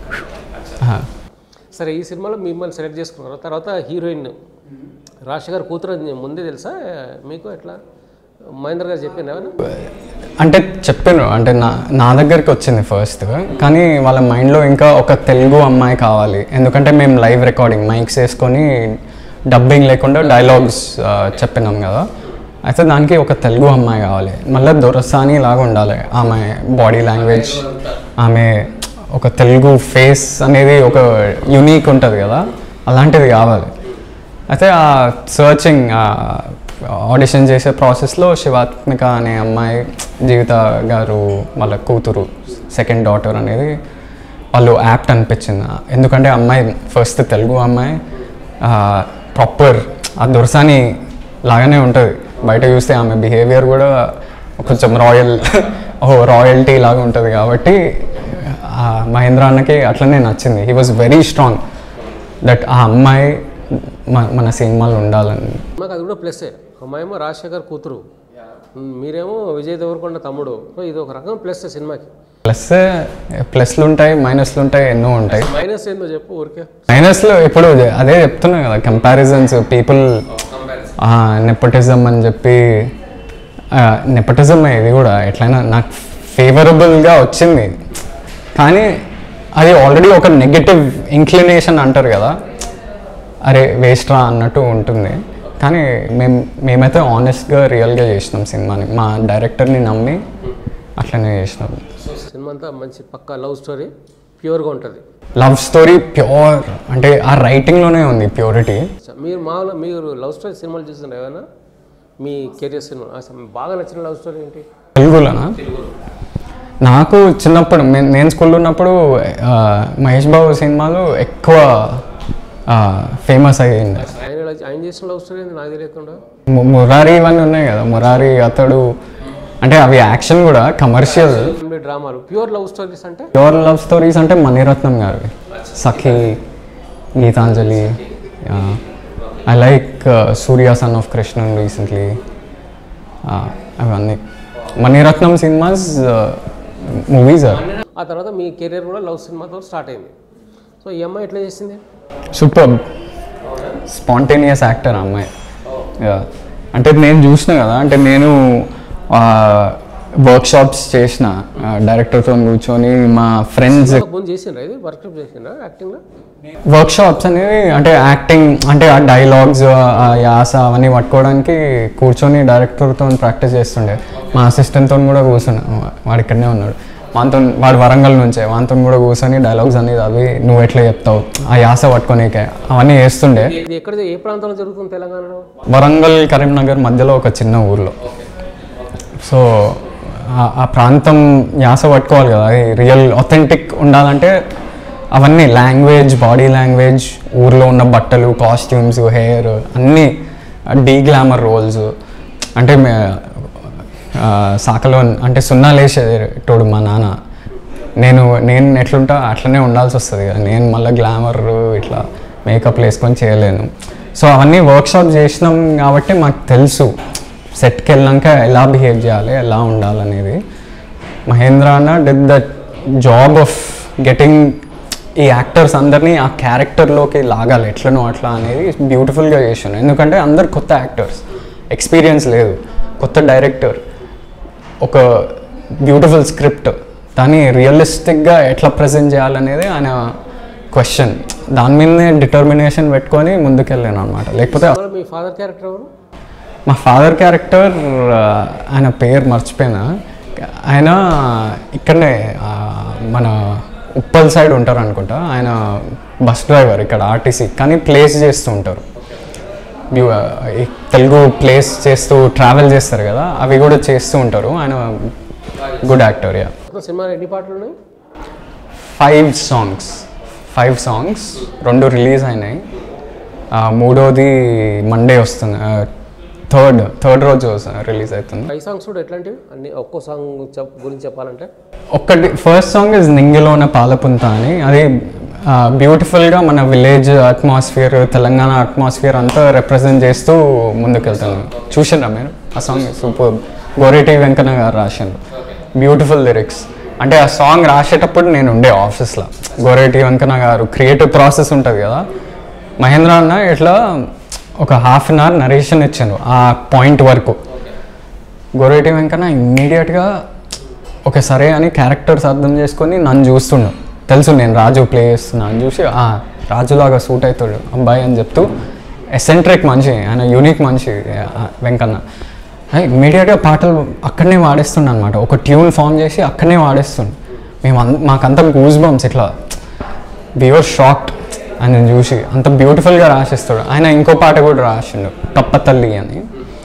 సరే ఈ సినిమాలో మిమ్మల్ని సెలెక్ట్ చేసుకున్నారు తర్వాత హీరోయిన్ రాశి గారు కూతురు అని ముందే తెలుసా మీకు ఎట్లా మహేంద్ర గారు చెప్పాను ఏమన్నా అంటే చెప్పాను అంటే నా నా దగ్గరికి వచ్చింది ఫస్ట్ కానీ వాళ్ళ మైండ్లో ఇంకా ఒక తెలుగు అమ్మాయి కావాలి ఎందుకంటే మేము లైవ్ రికార్డింగ్ మైక్స్ వేసుకొని డబ్బింగ్ లేకుండా డైలాగ్స్ చెప్పినాం కదా అయితే దానికి ఒక తెలుగు అమ్మాయి కావాలి మళ్ళీ దొరసాని లాగా ఉండాలి ఆమె బాడీ లాంగ్వేజ్ ఆమె ఒక తెలుగు ఫేస్ అనేది ఒక యూనిక్ ఉంటుంది కదా అలాంటిది కావాలి అయితే ఆ సర్చింగ్ ఆడిషన్ చేసే ప్రాసెస్లో శివాత్మిక అనే అమ్మాయి జీవిత గారు వాళ్ళ కూతురు సెకండ్ డాటర్ అనేది వాళ్ళు యాప్ట్ అనిపించింది ఎందుకంటే అమ్మాయి ఫస్ట్ తెలుగు అమ్మాయి ప్రాపర్ ఆ దొరసాని లాగానే ఉంటుంది బయట చూస్తే ఆమె బిహేవియర్ కూడా కొంచెం రాయల్ ఓ రాయల్టీ లాగా ఉంటుంది కాబట్టి ఆ మహేంద్ర అన్నకి అట్లనే నచ్చింది he was very strong that ఆ అమ్మాయి మ- మన సినిమాలో ఉండాలని మాకు అది కూడా ప్లస్సే అమ్మాయేమో రాజశేఖర్ కూతురు మీరేమో విజయ్ దేవరకొండ తమ్ముడు సో ఇది ఒక రకం ప్లస్ సినిమాకి ప్లస్ ప్లస్లు ఉంటాయి మైనస్లు ఉంటాయి ఎన్నో ఉంటాయి మైనస్ ఏందో చెప్పు ఊరికే మైనస్లో ఇప్పుడు అదే చెప్తున్నా కదా కంపారిజన్స్ పీపుల్ నెపటిజం అని చెప్పి నెపటిజం ఇది కూడా ఎట్లయినా నాకు ఫేవరబుల్గా వచ్చింది కానీ అది ఆల్రెడీ ఒక నెగటివ్ ఇంక్లినేషన్ అంటారు కదా అరే వేస్ట్ రా అన్నట్టు ఉంటుంది కానీ మేము మేమైతే ఆనెస్ట్గా రియల్గా చేసినాం సినిమాని మా డైరెక్టర్ని నమ్మి అట్లనే చేసినాం సో సినిమా అంతా మంచి పక్కా లవ్ స్టోరీ ప్యూర్గా ఉంటుంది లవ్ స్టోరీ ప్యూర్ అంటే ఆ రైటింగ్లోనే ఉంది ప్యూరిటీ మీరు మామూలుగా మీరు లవ్ స్టోరీ సినిమాలు చూస్తున్నారు ఏమైనా మీ కెరియర్ సినిమా అసలు మీకు బాగా నచ్చిన లవ్ స్టోరీ ఏంటి తెలుగులోనా నాకు చిన్నప్పుడు మే- నేను స్కూల్లో ఉన్నప్పుడు ఆ, మహేష్ బాబు సినిమాలు ఎక్కువ ఫేమస్ అయ్యింది ఆయన ఆయన చేసిన లవ్ స్టోరీ ఏంది నాకు తెలియకుండా ము- మురారి ఇవన్నీ ఉన్నాయి కదా మురారి అతడు అంటే అవి యాక్షన్ కూడా కమర్షియల్ ఫ్యామిలీ డ్రామాలు ప్యూర్ లవ్ స్టోరీస్ అంటే ప్యూర్ లవ్ స్టోరీస్ అంటే మణిరత్నం గారివి Sakhi Gitanjali I like Surya son of Krishnan recently అవన్నీ మణిరత్నం సినిమాస్ మూవీస్ ఆ తర్వాత మీ కెరీర్ కూడా లవ్ సినిమాతో స్టార్ట్ అయింది సో ఈ అమ్మాయి ఎట్లా చేసింది సూపర్ స్పాంటేనియస్ యాక్టర్ అమ్మాయి Yeah. అంటే నేను చూసిన కదా అంటే నేను వర్క్ షాప్స్ చేసిన డైరెక్టర్తో కూర్చొని మా ఫ్రెండ్స్ ముందు చేసిండ్రా ఇది వర్క్షాప్ చేసిండ్రా యాక్టింగ్లో వర్క్ షాప్స్ అనేవి అంటే యాక్టింగ్ అంటే ఆ డైలాగ్స్ ఆ యాస అవన్నీ పట్టుకోవడానికి కూర్చొని డైరెక్టర్తో ప్రాక్టీస్ చేస్తుండే మా అసిస్టెంట్తో కూడా కూర్చున్నా వాడు ఇక్కడనే ఉన్నాడు వానితో వాడు వరంగల్ నుంచే వానితో కూడా కూర్చొని డైలాగ్స్ అన్ని చదివి నువ్వు ఎట్లా చెప్తావు ఆ యాస పట్టుకోనీకే అవన్నీ చేస్తుండే ఇది ఎక్కడ ఏ ప్రాంతంలో జరుగుతుంది తెలంగాణలో వరంగల్ కరీంనగర్ మధ్యలో ఒక చిన్న ఊర్లో సో ఆ- ఆ ప్రాంతం యాస పట్టుకోవాలి కదా అది రియల్ ఒథెంటిక్ ఉండాలంటే అవన్నీ లాంగ్వేజ్ బాడీ లాంగ్వేజ్ ఊర్లో ఉన్న బట్టలు కాస్ట్యూమ్స్ హెయిర్ అన్నీ డీ గ్లామర్ రోల్స్ అంటే మే- ఆ, సాకలో అంటే సున్నాలు వేసేటోడు మా నాన్న నేను నేను ఎట్లుంటా అట్లనే ఉండాల్సి వస్తుంది కదా నేను మళ్ళీ గ్లామర్ ఇట్లా మేకప్ వేసుకొని చేయలేను సో అవన్నీ వర్క్షాప్ చేసినాం కాబట్టి మాకు తెలుసు సెట్కి వెళ్ళాక ఎలా బిహేవ్ చేయాలి ఎలా ఉండాలనేది మహేంద్ర అన్న did that job of getting ఈ యాక్టర్స్ అందరినీ ఆ క్యారెక్టర్లోకి లాగాలి ఎట్లనో అట్లా అనేది బ్యూటిఫుల్గా చేసాను ఎందుకంటే అందరు కొత్త యాక్టర్స్ ఎక్స్పీరియన్స్ లేదు కొత్త డైరెక్టర్ ఒక బ్యూటిఫుల్ స్క్రిప్ట్ దాన్ని రియలిస్టిక్గా ఎట్లా ప్రజెంట్ చేయాలనేది ఆయన క్వశ్చన్ దాని మీదనే డిటర్మినేషన్ పెట్టుకొని ముందుకెళ్ళాను అనమాట లేకపోతే అందులో మీ ఫాదర్ క్యారెక్టర్ ఎవరు మా ఫాదర్ క్యారెక్టర్ ఆయన పేరు మర్చిపోయినా ఆయన ఇక్కడనే ఆ, మన ఉప్పల్ సైడ్ ఉంటారు అనుకుంటా ఆయన బస్ డ్రైవర్ ఇక్కడ ఆర్టీసీ కానీ ప్లేస్ చేస్తూ ఉంటారు వ్యూ- ఈ తెలుగు ప్లేస్ చేస్తూ ట్రావెల్ చేస్తారు కదా అవి కూడా చేస్తూ ఉంటారు ఆయన గుడ్ యాక్టర్ యా మొత్తం సినిమాలో ఎన్ని పాటలు ఉన్నాయి ఫైవ్ సాంగ్స్ ఫైవ్ సాంగ్స్ రెండు రిలీజ్ అయినాయి ఆ, మూడోది మండే వస్తుంది థర్డ్ థర్డ్ రోజు రిలీజ్ అవుతుంది ఫైవ్ సాంగ్స్ కూడా ఎట్లాంటివి అన్ని ఒక్కో సాంగ్ చెప్ గురించి చెప్పాలంటే ఒక్కటి ఫస్ట్ సాంగ్ ఇస్ నింగిలోన పాలపుంత అని అది బ్యూటిఫుల్గా మన విలేజ్ అట్మాస్ఫియర్ తెలంగాణ అట్మాస్ఫియర్ అంతా రిప్రజెంట్ చేస్తూ ముందుకెళ్తాను చూసిండ్రా మీరు ఆ సాంగ్ సూపర్ గోరేటి వెంకన్న గారు రాసిండ్రు బ్యూటిఫుల్ లిరిక్స్ అంటే ఆ సాంగ్ రాసేటప్పుడు నేను ఉండే ఆఫీస్లో గోరేటి వెంకన్న గారు క్రియేటివ్ ప్రాసెస్ ఉంటుంది కదా మహేంద్ర అన్న ఇట్లా ఒక హాఫ్ అన్ అవర్ నరేషన్ ఇచ్చాను ఆ పాయింట్ వరకు గొర్రెటి వెంకన్న ఇమ్మీడియట్గా ఓకే సరే అని క్యారెక్టర్స్ అర్థం చేసుకొని నన్ను చూస్తుండు తెలుసు నేను రాజు ప్లే చేస్తున్నా అని చూసి "ఆ, రాజులాగా సూట్ అవుతాడు అబ్బాయి అని చెప్తూ ఎసెంట్రిక్ మనిషి ఆయన యూనిక్ మనిషి ఆ, వెంకన్న ఇమ్మీడియట్గా పాటలు అక్కడనే వాడేస్తుండ అనమాట ఒక ట్యూన్ ఫామ్ చేసి అక్కడనే వాడేస్తుండు మేము అన్ మాకంతా గూస్ బంప్స్ ఇట్లా బివర్ షాక్డ్ ఆయన చూసి అంత బ్యూటిఫుల్గా రాసిస్తాడు ఆయన ఇంకో పాట కూడా రాసిండు కప్పతల్లి అని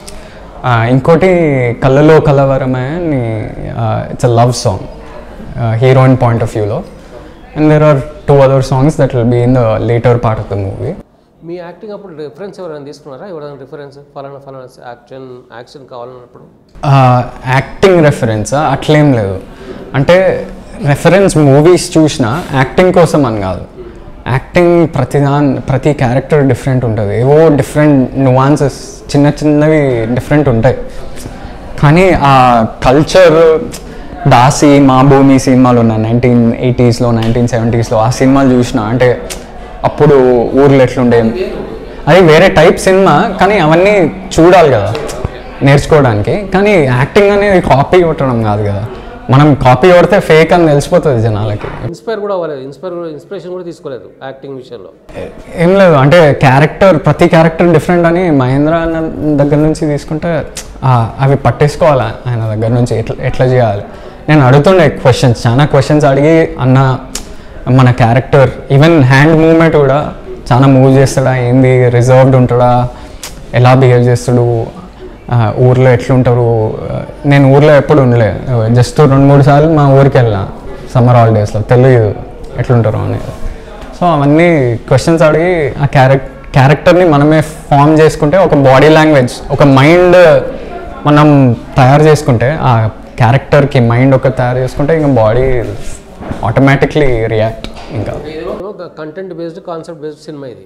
ఆ, ఇంకోటి కళ్ళలో కలవరమే అని it's a love song heroine point of వ్యూలో and there are two other songs that will be in the later part of the movie మీ యాక్టింగ్ అప్పుడు రిఫరెన్స్ ఎవరైనా తీసుకున్నారా ఎవరైనా రిఫరెన్స్ ఫలానా ఫలానా యాక్షన్ యాక్షన్ కావాలన్నప్పుడు యాక్టింగ్ రెఫరెన్స్ అట్లేం లేదు అంటే రెఫరెన్స్ మూవీస్ చూసిన యాక్టింగ్ కోసం అని కాదు యాక్టింగ్ ప్రతి దాన్ ప్రతి క్యారెక్టర్ డిఫరెంట్ ఉంటుంది ఏవో డిఫరెంట్ నువాన్సెస్ చిన్న చిన్నవి డిఫరెంట్ ఉంటాయి కానీ ఆ కల్చర్ దాసి మా భూమి సినిమాలు ఉన్నాయి నైన్టీన్ ఎయిటీస్లో నైన్టీన్ సెవెంటీస్లో ఆ సినిమాలు చూసిన అంటే అప్పుడు ఊర్లో ఎట్లుండే అది వేరే టైప్ సినిమా కానీ అవన్నీ చూడాలి కదా నేర్చుకోవడానికి కానీ యాక్టింగ్ అనేది కాపీ కొట్టడం కాదు కదా మనం కాపీ కొడితే ఫేక్ అని తెలిసిపోతుంది జనాలకి ఇన్స్పైర్ కూడా అవ్వలేదు ఇన్స్పైర్ ఇన్స్పిరేషన్ కూడా తీసుకోలేదు యాక్టింగ్ విషయంలో ఏం లేదు అంటే క్యారెక్టర్ ప్రతి క్యారెక్టర్ డిఫరెంట్ అని మహేంద్ర అన్న దగ్గర నుంచి తీసుకుంటే ఆ, అవి పట్టేసుకోవాలి ఆయన దగ్గర నుంచి ఎట్లా ఎట్లా చేయాలి నేను అడుగుతుండే క్వశ్చన్స్ చాలా క్వశ్చన్స్ అడిగి అన్న మన క్యారెక్టర్ ఈవెన్ హ్యాండ్ మూవ్మెంట్ కూడా చాలా మూవ్ చేస్తాడా ఏంది రిజర్వ్డ్ ఉంటాడా ఎలా బిహేవ్ చేస్తాడు ఆ, ఊర్లో ఎట్లుంటారు ఆ, నేను ఊర్లో ఎప్పుడు ఉండలే జస్ట్ రెండు మూడు సార్లు మా ఊరికి వెళ్ళిన సమ్మర్ హాలిడేస్లో తెలియదు ఎట్లుంటారు అనేది సో అవన్నీ క్వశ్చన్స్ అడిగి ఆ క్యారెక్ క్యారెక్టర్ని మనమే ఫామ్ చేసుకుంటే ఒక బాడీ లాంగ్వేజ్ ఒక మైండ్ మనం తయారు చేసుకుంటే ఆ క్యారెక్టర్కి మైండ్ ఒక తయారు చేసుకుంటే ఇంకా బాడీ ఆటోమేటిక్లీ రియాక్ట్ ఇంకా కంటెంట్ బేస్డ్ కాన్సెప్ట్ బేస్డ్ సినిమా ఇది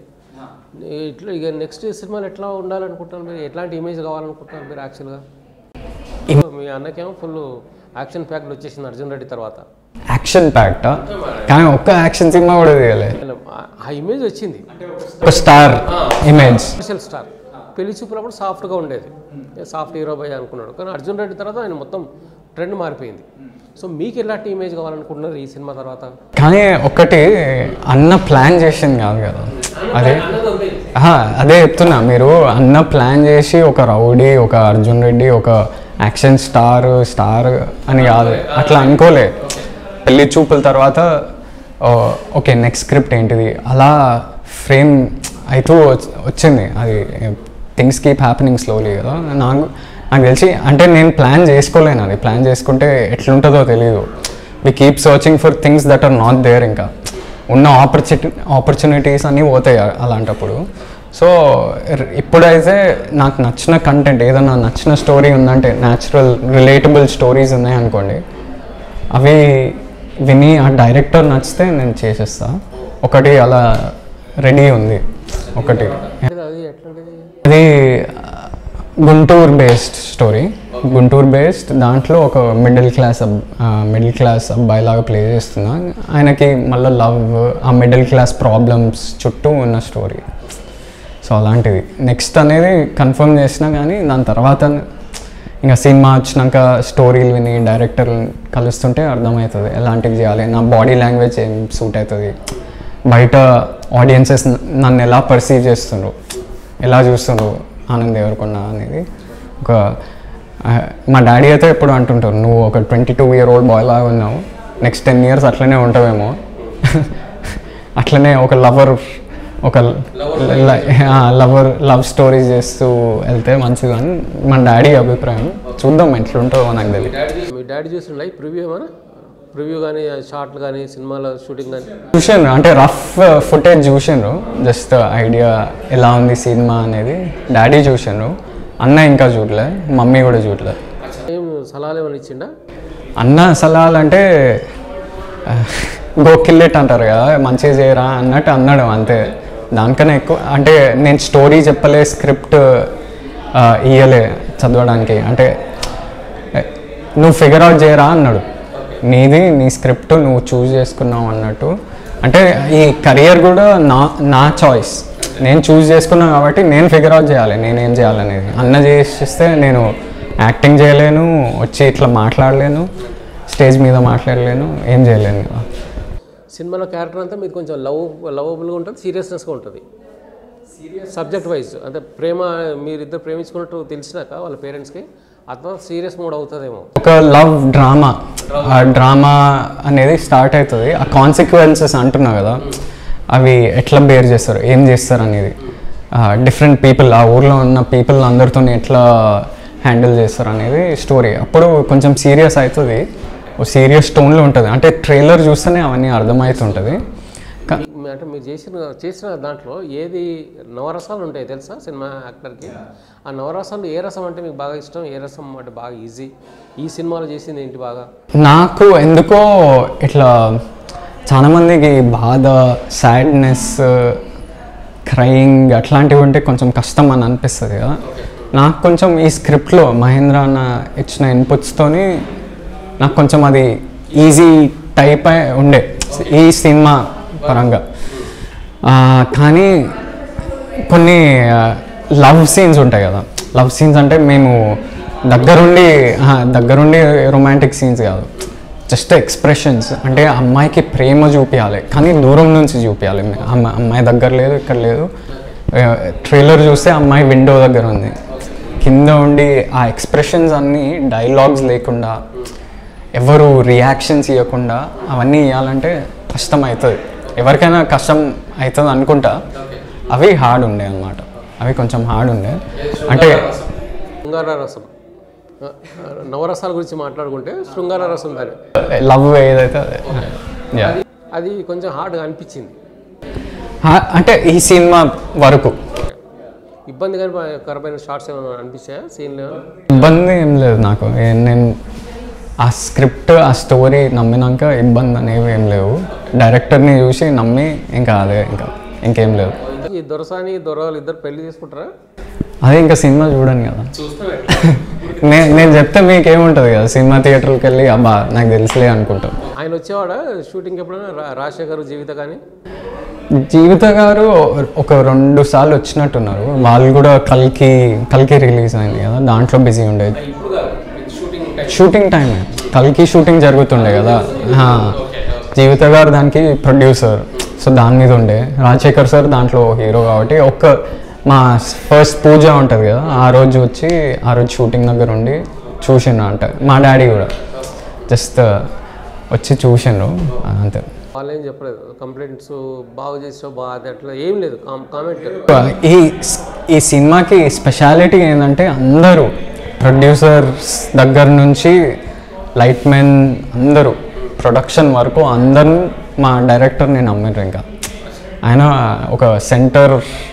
ఇట్లా ఇక నెక్స్ట్ సినిమాలు ఎట్లా ఉండాలనుకుంటున్నారు మీరు ఎట్లాంటి ఇమేజ్ కావాలనుకుంటున్నారు మీరు యాక్చువల్గా మీ అన్నకేమో ఫుల్ యాక్షన్ ప్యాక్డ్ వచ్చేసింది అర్జున్ రెడ్డి తర్వాత యాక్షన్ ప్యాక్ట్ కానీ ఒక్క యాక్షన్ సినిమా కూడా తీయలే ఆ- ఆ ఇమేజ్ వచ్చింది ఒక స్టార్ ఇమేజ్ స్పెషల్ స్టార్ పెళ్లి చూపులప్పుడు సాఫ్ట్గా ఉండేది సాఫ్ట్ హీరో బాయ్ అనుకున్నాడు కానీ అర్జున్ రెడ్డి తర్వాత ఆయన మొత్తం ట్రెండ్ మారిపోయింది సో మీకు ఎలాంటి ఇమేజ్ కావాలనుకుంటున్నారు ఈ సినిమా తర్వాత కానీ ఒకటి అన్న ప్లాన్ చేసింది కాదు కదా అదే ఆహా, అదే చెప్తున్నా మీరు అన్న ప్లాన్ చేసి ఒక రౌడీ ఒక అర్జున్ రెడ్డి ఒక యాక్షన్ స్టార్ స్టార్ అని కాదు అట్లా అనుకోలే పెళ్లి చూపుల తర్వాత ఓ, ఓకే నెక్స్ట్ స్క్రిప్ట్ ఏంటిది అలా ఫ్రేమ్ అవుతూ వచ్- వచ్చింది అది థింగ్స్ కీప్ హ్యాపెనింగ్ స్లోలీ కదా నాకు నాకు తెలిసి అంటే నేను ప్లాన్ చేసుకోలేను అది ప్లాన్ చేసుకుంటే ఎట్లుంటుందో తెలియదు we keep searching for things that are not there ఇంకా ఉన్న ఆపర్చునిటీ ఆపర్చునిటీస్ అన్నీ పోతాయి అ- అలాంటప్పుడు సో ర- ఇప్పుడైతే నాకు నచ్చిన కంటెంట్ ఏదైనా నచ్చిన స్టోరీ ఉందంటే న్యాచురల్ రిలేటబుల్ స్టోరీస్ ఉన్నాయి అనుకోండి అవి విని ఆ డైరెక్టర్ నచ్చితే నేను చేసేస్తా ఒకటి అలా రెడీ ఉంది ఒకటి అంటే అది ఎట్లాంటిది అది Guntur based story Guntur based దాంట్లో ఒక మిడిల్ క్లాస్ అబ్ మిడిల్ క్లాస్ అబ్బాయి లాగా ప్లే చేస్తున్నా ఆయనకి మళ్ళీ లవ్ ఆ మిడిల్ క్లాస్ ప్రాబ్లమ్స్ చుట్టూ ఉన్న స్టోరీ సో అలాంటిది నెక్స్ట్ అనేది కన్ఫర్మ్ చేసినా కానీ దాని తర్వాత ఇంకా సినిమా వచ్చినాక స్టోరీలు విని డైరెక్టర్ కలుస్తుంటే అర్థమవుతుంది ఎలాంటివి చేయాలి నా బాడీ లాంగ్వేజ్ ఏం సూట్ అవుతుంది బయట ఆడియన్సెస్ నన్ను ఎలా పర్సీవ్ చేస్తుండ్రు ఎలా చూస్తుండ్రు ఆనంద్ దేవరకొండ అనేది ఒక ఆ, మా డాడీ అయితే ఎప్పుడు అంటుంటారు నువ్వు ఒక twenty two year old boy లాగా ఉన్నావు నెక్స్ట్ టెన్ ఇయర్స్ అట్లనే ఉంటావేమో అట్లనే ఒక లవర్ ఒక లవర్ లవ్ స్టోరీస్ చేస్తూ వెళ్తే మంచిది అని మా డాడీ అభిప్రాయం చూద్దాం ఎట్లుంటుందో నాకు తెలియదు డాడీ మీ డాడీ చూసిన లైవ్ ప్రివ్యూ ఏమన్నా ప్రివ్యూ కానీ షార్ట్లు కానీ సినిమాలో షూటింగ్ కానీ చూసాను అంటే రఫ్ ఫుటేజ్ చూసాను జస్ట్ ఐడియా ఎలా ఉంది సినిమా అనేది డాడీ చూసాను అన్న ఇంకా చూడలే మమ్మీ కూడా చూడలే ఏం సలహాలు ఏమైనా ఇచ్చిండా అన్న సలహాలు అంటే గో కిల్లెట్ అంటారు కదా మంచిగా చేయరా అన్నట్టు అన్నాడు అంతే దానికన్నా ఎక్కువ అంటే నేను స్టోరీ చెప్పలే స్క్రిప్ట్ ఇయ్యలే చదవడానికి అంటే eh, నువ్వు ఫిగర్ అవుట్ చేయరా అన్నాడు నీది నీ స్క్రిప్ట్ నువ్వు చూస్ చేసుకున్నావు అన్నట్టు అంటే ఈ కెరియర్ కూడా నా నా చాయిస్ నేను చూస్ చేసుకున్నాను కాబట్టి నేను ఫిగర్ అవుట్ చేయాలి నేనేం చేయాలనేది అన్న చేసిస్తే నేను యాక్టింగ్ చేయలేను వచ్చి ఇట్లా మాట్లాడలేను స్టేజ్ మీద మాట్లాడలేను ఏం చేయలేను కదా సినిమాలో క్యారెక్టర్ అంతా మీకు కొంచెం లవ్ లవబుల్గా ఉంటుంది సీరియస్నెస్గా ఉంటుంది సబ్జెక్ట్ వైజ్ అంటే ప్రేమ మీరిద్దరు ప్రేమించుకున్నట్టు తెలిసినాక వాళ్ళ పేరెంట్స్కి అతను సీరియస్ మూడ్ అవుతుందేమో ఒక లవ్ డ్రామా ఆ డ్రామా అనేది స్టార్ట్ అవుతుంది ఆ కాన్సిక్వెన్సెస్ అంటున్నా కదా అవి ఎట్లా బేర్ చేస్తారు ఏం చేస్తారు అనేది డిఫరెంట్ పీపుల్ ఆ ఊర్లో ఉన్న పీపుల్ అందరితో ఎట్లా హ్యాండిల్ చేస్తారు అనేది స్టోరీ అప్పుడు కొంచెం సీరియస్ అవుతుంది ఓ సీరియస్ టోన్లో ఉంటుంది అంటే ట్రైలర్ చూస్తేనే అవన్నీ అర్థమవుతుంటుంది కా- మీ- అంటే మీరు చేసిన చేసిన దాంట్లో ఏది నవరసాలు ఉంటాయి తెలుసా సినిమా యాక్టర్కి ఆ నవరసాలు ఏ రసం అంటే మీకు బాగా ఇష్టం ఏ రసం అంటే బాగా ఈజీ ఈ సినిమాలో చేసింది ఏంటి బాగా నాకు ఎందుకో ఇట్లా చాలా మందికి బాధ సాడ్నెస్ క్రయింగ్ అట్లాంటివి ఉంటే కొంచెం కష్టం అని అనిపిస్తుంది కదా నాకు కొంచెం ఈ స్క్రిప్ట్లో మహేంద్ర అన్న ఇచ్చిన ఇన్పుట్స్తోని నాకు కొంచెం అది ఈజీ టైప్ అయి ఉండే ఈ సినిమా పరంగా ఆ, కానీ కొన్ని లవ్ సీన్స్ ఉంటాయి కదా లవ్ సీన్స్ అంటే మేము దగ్గరుండి ఆహా, దగ్గరుండి రొమాంటిక్ సీన్స్ కాదు జస్ట్ ఎక్స్ప్రెషన్స్ అంటే అమ్మాయికి ప్రేమ చూపించాలి కానీ దూరం నుంచి చూపించాలి అమ్మాయి అమ్మాయి దగ్గర లేదు ఇక్కడ లేదు ట్రైలర్ చూస్తే అమ్మాయి విండో దగ్గర ఉంది కింద ఉండి ఆ ఎక్స్ప్రెషన్స్ అన్నీ డైలాగ్స్ లేకుండా ఎవరు రియాక్షన్స్ ఇవ్వకుండా అవన్నీ ఇవ్వాలంటే కష్టం అవుతుంది ఎవరికైనా కష్టం అవుతుంది అనుకుంటా అవి హార్డ్ ఉండే అన్నమాట అవి కొంచెం హార్డ్ ఉండే అంటే శృంగార రసం ఆ, నవరసాల గురించి మాట్లాడుకుంటే శృంగార రసం దాని లవ్ ఏదైతే అదే. Yeah. అది కొంచెం హార్డ్గా అనిపించింది హా- అంటే ఈ సినిమా వరకు ఇబ్బంది కానీ కరమైన షార్ట్స్ ఏమైనా అనిపించాయా సీన్లు ఇబ్బంది ఏం లేదు నాకు ఏ- నేను ఆ స్క్రిప్ట్ ఆ స్టోరీ నమ్మినాక ఇబ్బంది అనేవి ఏం లేవు డైరెక్టర్ని చూసి నమ్మి ఇంకా అదే ఇంకా ఇంకేం లేదు ఈ దొరసాని దొరలు ఇద్దరు పెళ్లి చేసుకుంటారా అదే ఇంకా సినిమా చూడండి కదా నేను నేను చెప్తే మీకేముంటుంది కదా సినిమా థియేటర్కి వెళ్ళి అబ్బా నాకు తెలుసులే అనుకుంటాం ఆయన వచ్చేవాడా షూటింగ్ ఎప్పుడైనా రా- రాజశేఖర్ జీవిత కానీ జీవిత గారు ఒక రెండు సార్లు వచ్చినట్టున్నారు వాళ్ళు కూడా కల్కి కల్కి రిలీజ్ అయింది కదా దాంట్లో బిజీ ఉండేది ఇప్పుడు కాదు షూటింగ్ టైం షూటింగ్ టైం కల్కి షూటింగ్ జరుగుతుండే కదా ఆ, జీవిత గారు దానికి ప్రొడ్యూసర్ సో దాని మీద ఉండే రాజశేఖర్ సార్ దాంట్లో హీరో కాబట్టి ఒక్క మా ఫస్ట్ పూజ ఉంటుంది కదా ఆ రోజు వచ్చి ఆ రోజు షూటింగ్ దగ్గర ఉండి చూసిండ్రు అంట మా డాడీ కూడా జస్ట్ వచ్చి చూసిండ్రు అంతే వాళ్ళు ఏం చెప్పలేదు కంప్లైంట్స్ బాగు చేసావు బాగా అది అట్లా ఏం లేదు కామెంట్ ఈ ఈ సినిమాకి స్పెషాలిటీ ఏంటంటే అందరూ ప్రొడ్యూసర్స్ దగ్గర నుంచి లైట్ మెన్ అందరూ ప్రొడక్షన్ వరకు అందరూ మా డైరెక్టర్ని నమ్మారు ఇంకా ఆయన ఒక సెంటర్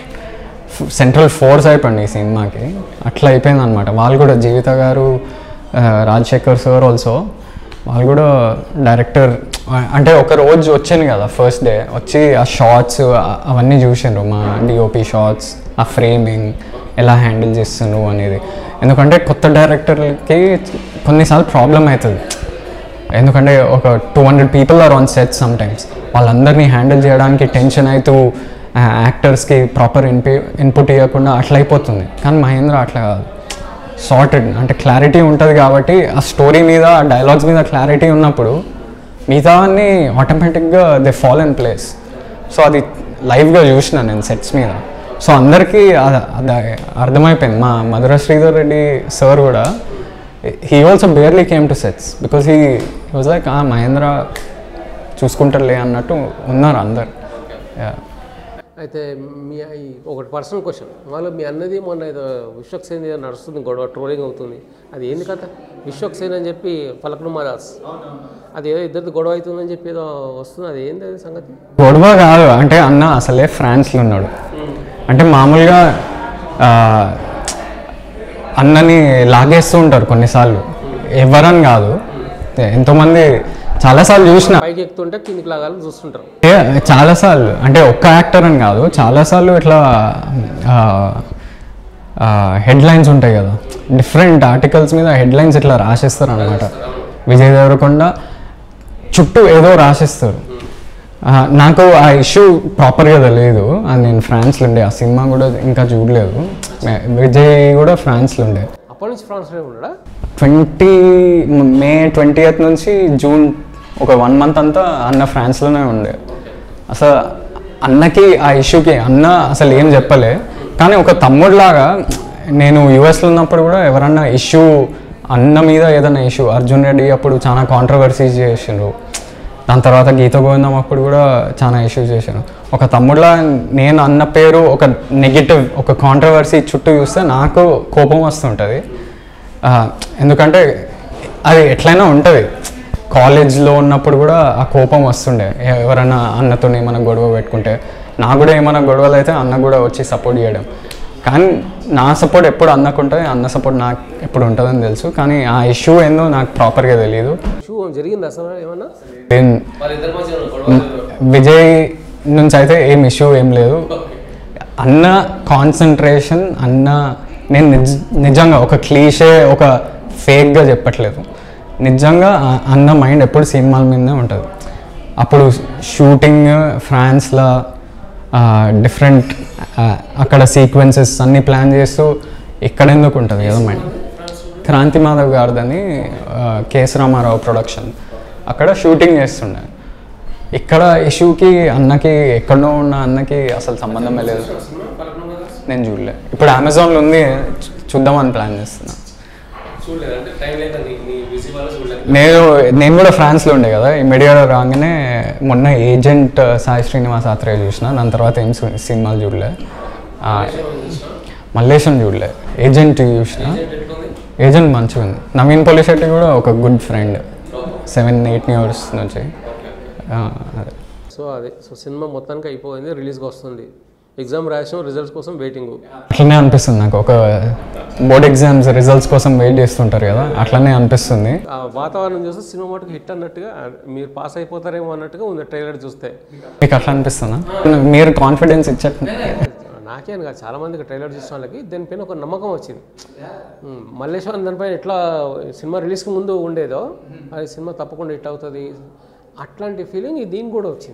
సెంట్రల్ ఫోర్స్ అయిపోయింది ఈ సినిమాకి అట్లా అయిపోయింది అనమాట వాళ్ళు కూడా జీవిత గారు ఆ, రాజశేఖర్ సార్ ఆల్సో వాళ్ళు కూడా డైరెక్టర్ అంటే ఒక రోజు వచ్చింది కదా ఫస్ట్ డే వచ్చి ఆ షార్ట్స్ అవన్నీ చూసిండ్రు మా డిఓపి షార్ట్స్ ఆ ఫ్రేమింగ్ ఎలా హ్యాండిల్ చేస్తుండ్రు అనేది ఎందుకంటే కొత్త డైరెక్టర్కి కొన్నిసార్లు ప్రాబ్లం అవుతుంది ఎందుకంటే ఒక two hundred people are on set sometimes వాళ్ళందరినీ హ్యాండిల్ చేయడానికి టెన్షన్ అవుతూ యాక్టర్స్కి ప్రాపర్ ఇన్పి ఇన్పుట్ ఇవ్వకుండా అట్లా అయిపోతుంది కానీ మహేంద్ర అట్లా కాదు సార్టెడ్ అంటే క్లారిటీ ఉంటుంది కాబట్టి ఆ స్టోరీ మీద ఆ డైలాగ్స్ మీద క్లారిటీ ఉన్నప్పుడు మిగతా అన్నీ ఆటోమేటిక్గా they fall in place so అది లైవ్గా చూసిన నేను సెట్స్ మీద సో అందరికీ అ- అది అర్థమైపోయింది మా మధుర శ్రీధర్ రెడ్డి సార్ కూడా he also barely came to sets because he was like uh Mahendra చూసుకుంటారులే అన్నట్టు ఉన్నారు అందరు Yeah. అయితే మీ ఈ ఒకటి పర్సనల్ క్వశ్చన్ వాళ్ళు మీ అన్నది మొన్న ఏదో విశ్వక్సేన్ ఏదో నడుస్తుంది గొడవ ట్రోలింగ్ అవుతుంది అది ఏంది కథ విశ్వక్సేన్ అని చెప్పి ఫలక్నుమా దాస్ అది ఏదో ఇద్దరిది గొడవ అవుతుందని చెప్పి ఏదో వస్తుంది అది ఏంది అది సంగతి గొడవ కాదు అంటే అన్న అసలే ఫ్రాన్స్లో ఉన్నాడు అంటే మామూలుగా ఆ, అన్నని లాగేస్తూ ఉంటారు కొన్నిసార్లు ఎవరని కాదు ఎంతోమంది చాలాసార్లు చూసిన పైకి ఎక్కుతుంటే కిందికి లాగాలని చూస్తుంటారు ఏ, చాలాసార్లు అంటే ఒక్క యాక్టర్ అని కాదు చాలాసార్లు ఇట్లా హెడ్లైన్స్ ఉంటాయి కదా డిఫరెంట్ ఆర్టికల్స్ మీద హెడ్లైన్స్ ఇట్లా రాసేస్తారు అనమాట విజయ్ దేవరకొండ చుట్టూ ఏదో రాసేస్తారు ఆ, నాకు ఆ ఇష్యూ ప్రాపర్గా తెలియదు అది నేను ఫ్రాన్స్లో ఉండే ఆ సినిమా కూడా ఇంకా చూడలేదు మే- విజయ్ కూడా ఫ్రాన్స్లో ఉండే అప్పటి నుంచి ఫ్రాన్స్లో ఉన్నాడా ట్వంటీ మే ట్వంటీ ఎయిత్ నుంచి జూన్ ఒక వన్ మంత్ అంతా అన్న ఫ్రాన్స్లోనే ఉండే అసలు అన్నకి ఆ ఇష్యూకి అన్న అసలు ఏం చెప్పలే కానీ ఒక తమ్ముడిలాగా నేను యూఎస్లో ఉన్నప్పుడు కూడా ఎవరన్నా ఇష్యూ అన్న మీద ఏదైనా ఇష్యూ అర్జున్ రెడ్డి అప్పుడు చాలా కాంట్రవర్సీస్ చేసిండ్రు దాని తర్వాత గీత గోవిందం అప్పుడు కూడా చాలా ఇష్యూస్ చేశాను ఒక తమ్ముడులా నేను అన్న పేరు ఒక నెగిటివ్ ఒక కాంట్రవర్సీ చుట్టూ చూస్తే నాకు కోపం వస్తుంటుంది ఆ, ఎందుకంటే అది ఎట్లయినా ఉంటుంది కాలేజ్లో ఉన్నప్పుడు కూడా ఆ కోపం వస్తుండే ఎ- ఎవరైనా అన్నతో ఏమైనా గొడవ పెట్టుకుంటే నాకు కూడా ఏమైనా గొడవలు అయితే అన్న కూడా వచ్చి సపోర్ట్ చేయడం కానీ నా సపోర్ట్ ఎప్పుడు అన్నకు ఉంటుంది అన్న సపోర్ట్ నాకు ఎప్పుడు ఉంటుందని తెలుసు కానీ ఆ ఇష్యూ ఏందో నాకు ప్రాపర్గా తెలియదు షూ జరిగింది అసలు ఏమన్నా నేను వాళ్ళిద్దరి మధ్య ఉన్న గొడవ విజయ్ నుంచి అయితే ఏం ఇష్యూ ఏం లేదు అన్న కాన్సన్ట్రేషన్ అన్న నేను నిజ నిజంగా ఒక క్లీషే ఒక ఫేక్గా చెప్పట్లేదు నిజంగా ఆ- అన్న మైండ్ ఎప్పుడు సినిమాల మీదనే ఉంటుంది అప్పుడు షూటింగ్ ఫ్రాన్స్లో డిఫరెంట్ అక్కడ సీక్వెన్సెస్ అన్నీ ప్లాన్ చేస్తూ ఇక్కడ ఎందుకు ఉంటుంది కదా మైండ్ క్రాంతి మాధవ్ గారిదని కేఎస్ రామారావు ప్రొడక్షన్ అక్కడ షూటింగ్ చేస్తుండే ఇక్కడ ఇష్యూకి అన్నకి ఎక్కడో ఉన్న అన్నకి అసలు సంబంధమే లేదు నేను చూడలే ఇప్పుడు అమెజాన్లో ఉంది చూ- చూద్దామని ప్లాన్ చేస్తున్నా చూడలేదు అంటే టైం లేక నీ నీ బిజీ వల్ల చూడలేదు నేను నేను కూడా ఫ్రాన్స్లో ఉండే కదా ఈ మీడియా రాగానే మొన్న ఏజెంట్ సాయి శ్రీనివాస్ ఆత్రేయ చూసిన దాని తర్వాత ఏం సి- సినిమాలు చూడలే ఆ, మల్లేశం చూడలే ఏజెంట్ చూసిన ఏజెంట్ మంచిగా ఉంది నవీన్ పొలిశెట్టి కూడా ఒక good friend seven eight years నుంచి ఆ, అదే. సో అదే సో సినిమా మొత్తానికి అయిపోయింది రిలీజ్కి వస్తుంది ఎగ్జామ్ రాసాం రిజల్ట్స్ కోసం వెయిటింగ్ అట్లనే అనిపిస్తుంది నాకు ఒక బోర్డ్ ఎగ్జామ్స్ రిజల్ట్స్ కోసం వెయిట్ చేస్తుంటారు కదా అట్లనే అనిపిస్తుంది ఆ వాతావరణం చూస్తే సినిమా మటుకు హిట్ అన్నట్టుగా మీరు పాస్ అయిపోతారేమో అన్నట్టుగా ఉంది ట్రైలర్ చూస్తే మీకు అట్లా అనిపిస్తుందా మీరు కాన్ఫిడెన్స్ ఇచ్చట్ నాకే అని కాదు చాలా మందికి ట్రైలర్ చూసిన వాళ్ళకి దీనిపైన ఒక నమ్మకం వచ్చింది ఉమ్, మల్లేశ్వరం దానిపైన ఎట్లా సినిమా రిలీజ్కి ముందు ఉండేదో అది సినిమా తప్పకుండా హిట్ అవుతుంది అట్లాంటి ఫీలింగ్ దీనికి కూడా వచ్చింది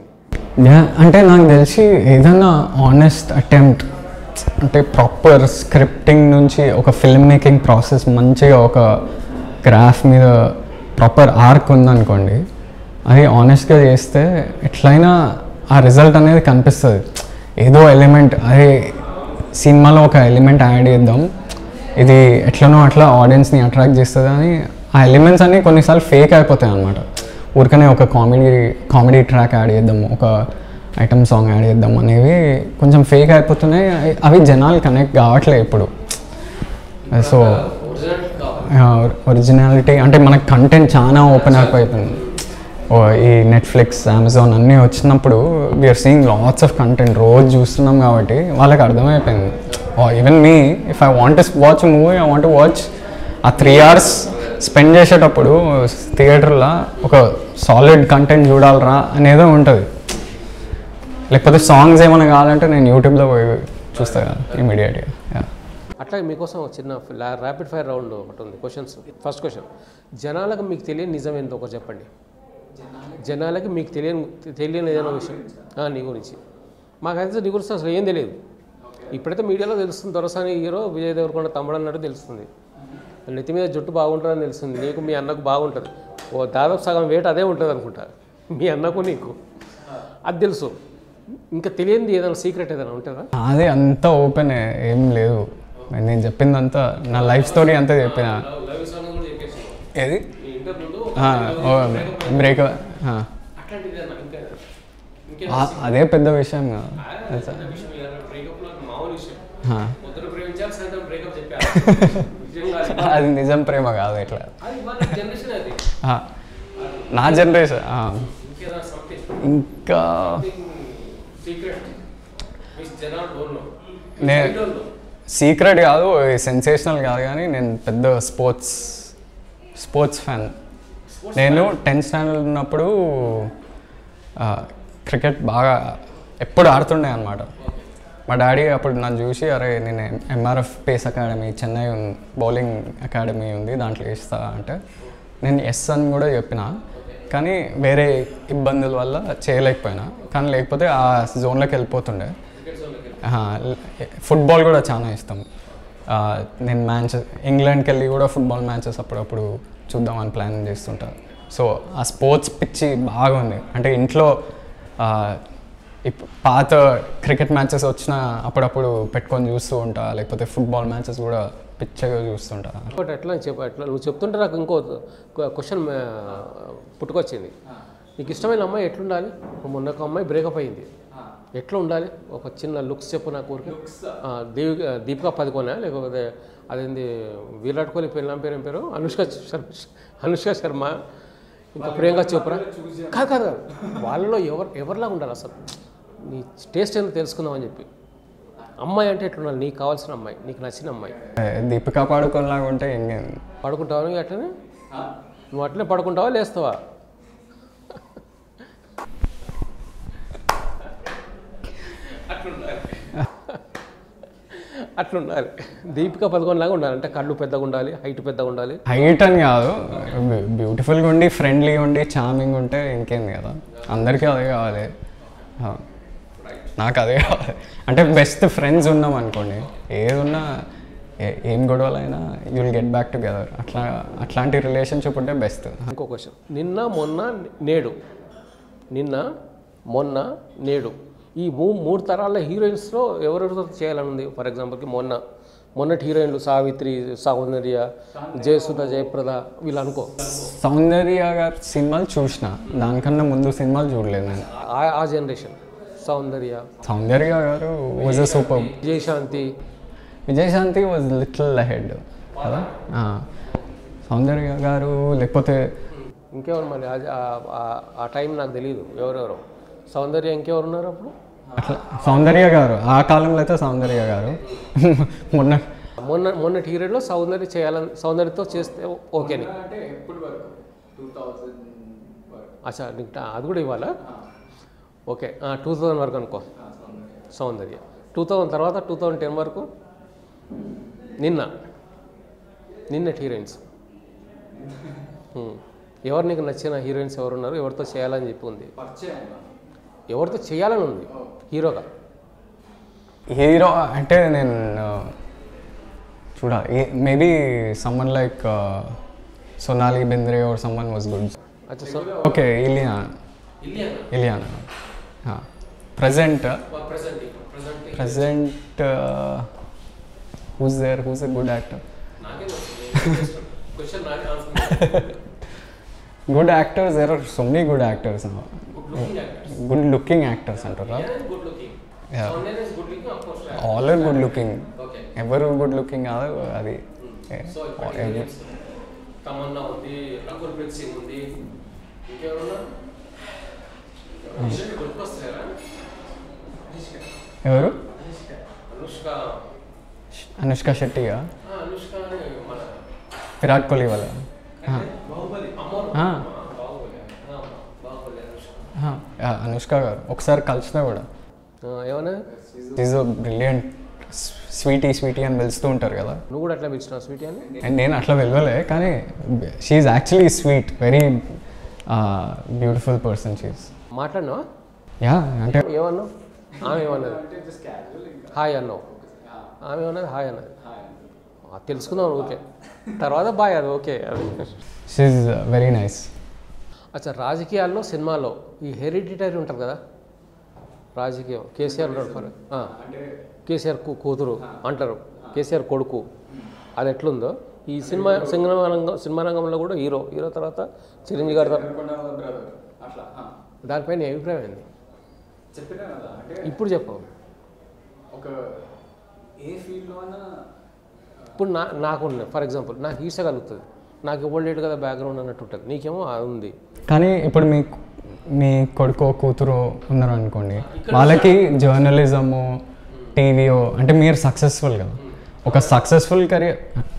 యా అంటే నాకు తెలిసి ఏదైనా ఆనెస్ట్ అటెంప్ట్ అంటే ప్రాపర్ స్క్రిప్టింగ్ నుంచి ఒక ఫిల్మ్ మేకింగ్ ప్రాసెస్ మంచిగా ఒక గ్రాఫ్ మీద ప్రాపర్ ఆర్క్ ఉందనుకోండి అది ఆనెస్ట్గా చేస్తే ఎట్లయినా ఆ రిజల్ట్ అనేది కనిపిస్తుంది ఏదో ఎలిమెంట్ అదే సినిమాలో ఒక ఎలిమెంట్ యాడ్ చేద్దాం ఇది ఎట్లనో అట్లా ఆడియన్స్ని అట్రాక్ట్ చేస్తుంది అని ఆ ఎలిమెంట్స్ అన్నీ కొన్నిసార్లు ఫేక్ అయిపోతాయి అనమాట ఊరికనే ఒక కామెడీ కామెడీ ట్రాక్ యాడ్ చేద్దాం ఒక ఐటమ్ సాంగ్ యాడ్ చేద్దాం అనేవి కొంచెం ఫేక్ అయిపోతున్నాయి అవి- అవి జనాలు కనెక్ట్ కావట్లేదు ఇప్పుడు సో ఒరిజినాలిటీ అంటే మనకు కంటెంట్ చాలా ఓపెన్ అప్ అవుతుంది ఓ, ఈ నెట్ఫ్లిక్స్ అమెజాన్ అన్నీ వచ్చినప్పుడు we're seeing lots of content రోజు చూస్తున్నాం కాబట్టి వాళ్ళకి అర్థమైపోయింది even me if I want watch movie I want watch uh three hours spend చేసేటప్పుడు థియేటర్లో ఒక సాలిడ్ కంటెంట్ చూడాలరా అనేదో ఉంటుంది లేకపోతే సాంగ్స్ ఏమైనా కావాలంటే నేను యూట్యూబ్లో పోయి చూస్తాను కదా ఇమీడియట్గా అట్లాగే మీకోసం ఒక చిన్న ర్యాపిడ్ ఫైర్ రౌండ్ ఒకటి ఉంది క్వశ్చన్స్ ఫస్ట్ క్వశ్చన్ జనాలకు మీకు తెలియని నిజం ఏందో ఒకటి చెప్పండి జనాలకి మీకు తెలియని తెలియని ఏదైనా విషయం ఆ, నీ గురించి మాకైతే నీ గురించి అసలు ఏం తెలియదు ఇప్పుడైతే మీడియాలో తెలుస్తుంది దొరసాని హీరో విజయ్ దేవరకొండ తమ్ముడు అన్నట్టు తెలుస్తుంది నెత్తి మీద జుట్టు బాగుంటుందని తెలుస్తుంది నీకు మీ అన్నకు బాగుంటుంది ఓ దాదాపు సగం వేట అదే ఉంటుంది అనుకుంటా మీ అన్నకు నీకు అది తెలుసు ఇంకా తెలియంది ఏదైనా సీక్రెట్ ఏదైనా ఉంటుందా అదే అంతా ఓపెన్ ఏం లేదు నేను చెప్పిందంతా నా లైఫ్ స్టోరీ అంతా చెప్పిన ఏది బ్రేక్ అదే పెద్ద విషయం కదా తెలుసా? ఆ. అది నిజం ప్రేమ కాదు ఇట్లా ఆ. నా జనరేషన్ ఇంకా నేను సీక్రెట్ కాదు సెన్సేషనల్ కాదు కానీ నేను పెద్ద స్పోర్ట్స్ స్పోర్ట్స్ ఫ్యాన్ నేను టెన్త్ స్టాండర్డ్ ఉన్నప్పుడు క్రికెట్ బాగా ఎప్పుడు ఆడుతుండే అనమాట మా డాడీ అప్పుడు నన్ను చూసి అరే నేను MRF pace academy Chennai bowling academy ఉంది దాంట్లో ఇస్తా అంటే నేను ఎస్ అని కూడా చెప్పిన కానీ వేరే ఇబ్బందుల వల్ల చేయలేకపోయినా కానీ లేకపోతే ఆ జోన్లోకి వెళ్ళిపోతుండే ఆహా, ఫుట్బాల్ కూడా చాలా ఇష్టం ఆ, నేను మ్యాచ్ ఇంగ్లాండ్కి వెళ్ళి కూడా ఫుట్బాల్ మ్యాచెస్ అప్పుడప్పుడు చూద్దామని ప్లాన్ చేస్తుంటా సో ఆ స్పోర్ట్స్ పిచ్చి బాగుంది అంటే ఇంట్లో ఆ, ఇప్ పాత క్రికెట్ మ్యాచెస్ వచ్చినా అప్పుడప్పుడు పెట్టుకొని చూస్తూ ఉంటా లేకపోతే ఫుట్బాల్ మ్యాచెస్ కూడా పిచ్చగా చూస్తుంటా ఇంకోటి ఎట్లా చెప్ప ఎట్లా నువ్వు చెప్తుంటే నాకు ఇంకో క్వశ్చన్ పుట్టుకొచ్చింది నీకు ఇష్టమైన అమ్మాయి ఎట్లుండాలి మొన్న ఒక అమ్మాయి బ్రేకప్ అయింది ఎట్లా ఉండాలి ఒక చిన్న లుక్స్ చెప్పు నాకు ఊరికి ఆ, దేవి దీపికా పదుకోనా లేకపోతే అదేంది విరాట్ కోహ్లీ పెళ్ళాం పేరు ఏం పేరు అనుష్క శర్మ అనుష్క శర్మ ఇంకా ప్రియాంక చోప్రా కాదు కాదు కాదు. వాళ్ళలో ఎవరు ఎవరిలా ఉండాలి అసలు నీ టేస్ట్ ఏంటో తెలుసుకుందామని చెప్పి అమ్మాయి అంటే ఎట్లుండాలి నీకు కావాల్సిన అమ్మాయి నీకు నచ్చిన అమ్మాయి ఏ, దీపికా పాడుకోలాగా ఉంటే ఇంకేం పడుకుంటావా నువ్వు అట్లనే నువ్వు అట్లనే పడుకుంటావా లేస్తావా అట్లుండాలి దీపిక పదకొండు లాగా ఉండాలి అంటే కళ్ళు పెద్దగా ఉండాలి హైట్ పెద్దగా ఉండాలి హైట్ అని కాదు బ్యూటిఫుల్గా ఉండి ఫ్రెండ్లీగా ఉండి చార్మింగ్ ఉంటే ఇంకేంది కదా అందరికీ అదే కావాలి ఆ. నాకు అదే కావాలి అంటే బెస్ట్ ఫ్రెండ్స్ ఉన్నాం అనుకోండి ఏదున్నా ఏ- ఏం గొడవలైనా you will get back together అట్లా అట్లాంటి రిలేషన్షిప్ ఉంటే బెస్ట్ ఇంకో క్వశ్చన్ నిన్న మొన్న నేడు నిన్న మొన్న నేడు ఈ మూ మూడు తరాల హీరోయిన్స్లో ఎవరెవరితో చేయాలని ఉంది ఫర్ ఎగ్జాంపుల్కి మొన్న మొన్నటి హీరోయిన్లు సావిత్రి సౌందర్య జయసుధ జయప్రద వీళ్ళు అనుకో సౌందర్య గారి సినిమాలు చూసిన దానికన్నా ముందు సినిమాలు చూడలేదు నేను ఆ- ఆ జనరేషన్ సౌందర్య సౌందర్య గారు was a super Vijayashanti Vijayashanti was little ahead కదా ఆ. సౌందర్య గారు లేకపోతే ఇంకెవరు మరి ఆ- ఆ- ఆ- ఆ టైం నాకు తెలియదు ఎవరెవరు సౌందర్య ఇంకెవరు ఉన్నారు అప్పుడు అట్లా సౌందర్య గారు ఆ కాలంలో అయితే సౌందర్య గారు మొన్న మొన్న మొన్నటి హీరోలో సౌందర్య చేయాలని సౌందర్యతో చేస్తే ఓకేని అచ్చా నీకు టా- అది కూడా ఇవ్వాలా ఓకే టూ థౌజండ్ వరకు అనుకో సౌందర్య టూ థౌజండ్ తర్వాత టూ థౌజండ్ టెన్ వరకు నిన్న నిన్నటి హీరోయిన్స్ హ్మ్. ఎవరు నీకు నచ్చిన హీరోయిన్స్ ఎవరు ఉన్నారు ఎవరితో చేయాలని చెప్పి ఉంది ఎవరితో చేయాలని ఉంది హీరోగా హీరో అంటే నేను చూడాలి maybe someone like Sonali Bendre or someone was good అచ్చా సో ఓకే ఇలియా Ileana present present who's there who's a good actor good actors there are so many good actors good looking actors అంటారా ఆల్ ఆర్ గుడ్ లుకింగ్ ఎవరు good looking కాదు అది ఎవరు- తమన్నా ఉంది రకుల్ ప్రీత్ సింగ్ ఉంది ఇంకెవరున్నా గుర్తుకొస్తారా ఎవరు అనుష్క అనుష్క శెట్టిగా ఆ, అనుష్క అని మన విరాట్ కోహ్లీ వాళ్ళ ఆ, బాహుబలి అమ్మోరు ఆ, బాహుబలి ఆ, బాహుబలి అనుష్క ఆ, ఆ, అనుష్క గారు ఒకసారి కలిసినా కూడా ఏమన్నా ఈజ్ బ్రిలియంట్ స్వీటీ స్వీటీ అని పిలుస్తూ ఉంటారు కదా నువ్వు కూడా అట్లా పిలిచినావు స్వీటీ అని అండ్ నేను అట్లా వెళ్ళలే కానీ she's actually sweet very beautiful person she's మాట్లాడినావా యా అంటే ఏమన్నావు ఆమె ఏమన్నది హాయ్ అన్నావు ఆమె ఏమన్నది హాయ్ అన్నది ఆ, తెలుసుకున్నావు ఓకే తర్వాత బాయ్ అది ఓకే అది షీఈ్ వెరీ నైస్ అచ్చా రాజకీయాల్లో సినిమాలో ఈ హెరిడిటరీ ఉంటారు కదా రాజకీయం కేసీఆర్ ఉంటాడు ఫర్ ఆ, కేసీఆర్ కూ- కూతురు అంటారు కేసీఆర్ కొడుకు అది ఎట్లుందో ఈ సినిమా సినిమా రంగం సినిమా రంగంలో కూడా హీరో హీరో తర్వాత చిరంజీవి గారి తర్వాత దానిపైన నీ అభిప్రాయం ఏంది ఇప్పుడు చెప్పు ఒక ఏ ఫీల్డ్లో ఇప్పుడు నా నాకు ఫర్ ఎగ్జాంపుల్ నాకు ఈస కలుగుతుంది నాకు ఇవ్వలేడు లేడు కదా బ్యాక్గ్రౌండ్ అన్నట్టు ఉంటుంది నీకేమో అది ఉంది కానీ ఇప్పుడు మీ మీ కొడుకో కూతురు ఉన్నారు అనుకోండి వాళ్ళకి జర్నలిజము టీవీఓ అంటే మీరు సక్సెస్ఫుల్ కదా ఒక సక్సెస్ఫుల్ కెరియర్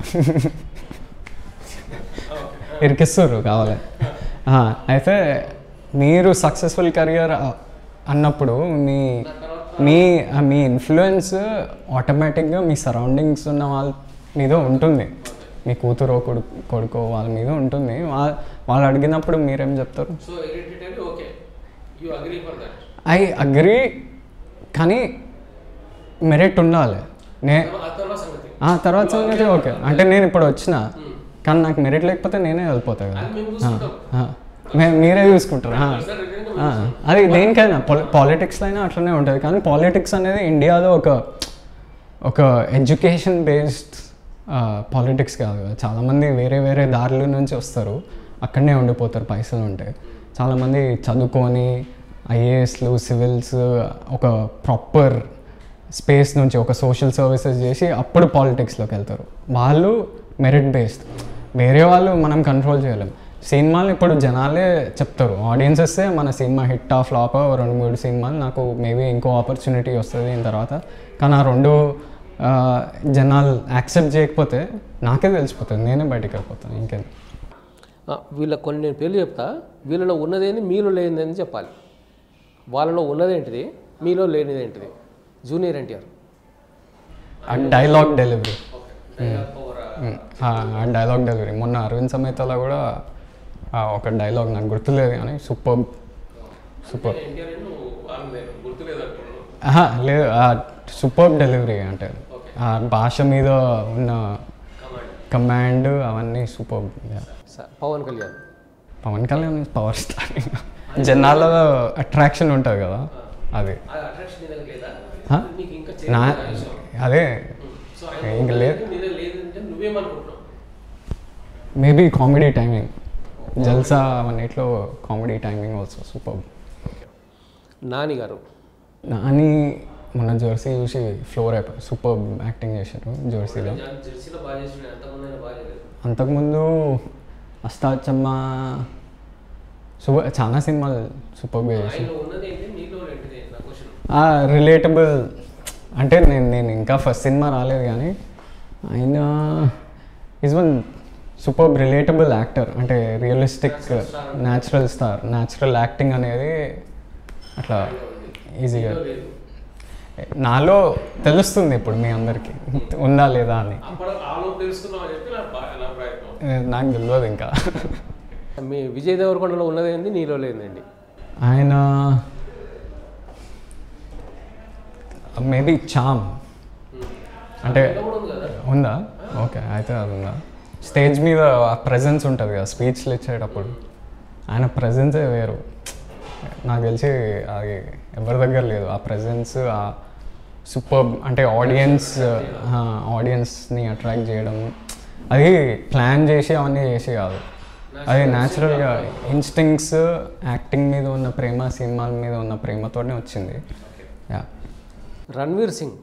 ఇరికిస్తారు కావాలి ఆ, అయితే మీరు సక్సెస్ఫుల్ కెరియర్ అన్నప్పుడు మీ మీ ఆ, మీ ఇన్ఫ్లుయెన్స్ ఆటోమేటిక్గా మీ సరౌండింగ్స్ ఉన్న వాళ్ళ మీద ఉంటుంది మీ కూతురు కొడుకు కొడుకో వాళ్ళ మీద ఉంటుంది వా- వాళ్ళు అడిగినప్పుడు మీరేం చెప్తారు so hereditary okay you agree for that I agree కానీ మెరిట్ ఉండాలి నే ఆ తర్వాత సంగతి ఆ తర్వాత సంగతి ఓకే అంటే నేను ఇప్పుడు వచ్చిన కానీ నాకు మెరిట్ లేకపోతే నేనే వెళ్ళిపోతా కదా అది మేము చూసుకుంటాం ఆ, మే- మీరే చూసుకుంటారు ఆ. సార్ రివ్యూని ఆ, అది దేనికైనా పాలిటిక్స్లో అయినా అట్లనే ఉంటుంది కానీ పాలిటిక్స్ అనేది ఇండియాలో ఒక ఒక ఎడ్యుకేషన్ బేస్డ్ పాలిటిక్స్ కాదు కదా చాలామంది వేరే వేరే దారుల నుంచి వస్తారు అక్కడనే ఉండిపోతారు పైసలు ఉంటాయి చాలామంది చదువుకొని ఐఏఎస్లు సివిల్స్ ఒక ప్రాపర్ స్పేస్ నుంచి ఒక సోషల్ సర్వీసెస్ చేసి అప్పుడు పాలిటిక్స్లోకి వెళ్తారు వాళ్ళు మెరిట్ బేస్డ్ వేరే వాళ్ళు మనం కంట్రోల్ చేయలేం సినిమాలు ఇప్పుడు జనాలే చెప్తారు ఆడియన్సెస్సే మన సినిమా హిట్ ఆ ఫ్లాప్ రెండు మూడు సినిమాలు నాకు మేబీ ఇంకో ఆపర్చునిటీ వస్తుంది దీని తర్వాత కానీ ఆ రెండు ఆ, జనాలు యాక్సెప్ట్ చేయకపోతే నాకే తెలిసిపోతుంది నేనే బయటికి వెళ్ళిపోతాను ఇంకేం ఆ, వీళ్ళ కొన్ని నేను పేర్లు చెప్తా వీళ్ళలో ఉన్నదేంది మీలో లేనిదేంది చెప్పాలి వాళ్ళలో ఉన్నదేంటిది మీలో లేనిదేంటిది జూనియర్ ఎన్టీఆర్ ఆ డైలాగ్ డెలివరీ ఆ డైలాగ్ డెలివరీ మొన్న అరవింద్ సమేతలో కూడా ఆ ఒక డైలాగ్ నాకు గుర్తులేదు కానీ సూపర్ సూపర్ ఎన్టీఆర్ గుర్తులేదు ఆహా, లేదు ఆ సూపర్ డెలివరీ అంటే ఆ భాష మీద ఉన్న కమాండ్ అవన్నీ super Pawan Kalyan Pawan Kalyan power star జనాల్లో అట్రాక్షన్ ఉంటుంది కదా అది అది అట్రాక్షన్ నీ దగ్గర లేదా హా? నీకు ఇంకా నా అదే సో ఇంక లేదు నీ దగ్గర లేదంటే నువ్వేమనుకుంటున్నావు మేబీ కామెడీ టైమింగ్ జల్సా అవన్నిట్లో comedy timing also super Nani గారు నాని మొన్న జెర్సీ చూసి ఫ్లోర్ అయిపోయి సూపర్ యాక్టింగ్ చేశారు జెర్సీలో జెర్సీలో బాగా చేసిన ఎంతమంది అయినా బాగా చేయలేదు అంతకుముందు అస్తాచమ్మ సూపర్ చాలా సినిమాలు సూపర్గా చేశారు ఆయనలో ఉన్నది ఏంటి నీలో ఏంటిది నా క్వశ్చన్ రిలేటబుల్ అంటే నేను నేను ఇంకా ఫస్ట్ సినిమా రాలేదు కానీ ఆయన is one super relatable actor అంటే realistic natural star natural acting అనేది అట్లా ఈజీగా లేదు నాలో తెలుస్తుంది ఇప్పుడు మీ అందరికీ ఉందా లేదా అని అప్పుడు ఆలోపు తెలుసుకుందాం అని చెప్పి నా బా- నా ప్రయత్నం ఏ, నాకు తెలియదు ఇంకా మీ విజయ్ దేవరకొండలో ఉన్నదేంది నీలో లేదండి ఆయన మేబీ చామ్ అంటే ఉందా ఓకే అయితే అది ఉందా స్టేజ్ మీద ఆ ప్రెజెన్స్ ఉంటుంది కదా స్పీచ్లు ఇచ్చేటప్పుడు ఆయన ప్రెజెన్సే వేరు నాకు తెలిసి అది ఎవరి దగ్గర లేదు ఆ ప్రెజెన్స్ ఆ సూపర్ అంటే ఆడియన్స్ ఆడియన్స్ని అట్రాక్ట్ చేయడం అది ప్లాన్ చేసి అవన్నీ చేసి కాదు అది న్యాచురల్గా ఇన్స్టింగ్స్ యాక్టింగ్ మీద ఉన్న ప్రేమ సినిమాల మీద ఉన్న ప్రేమతోనే వచ్చింది యా రణ్వీర్ సింగ్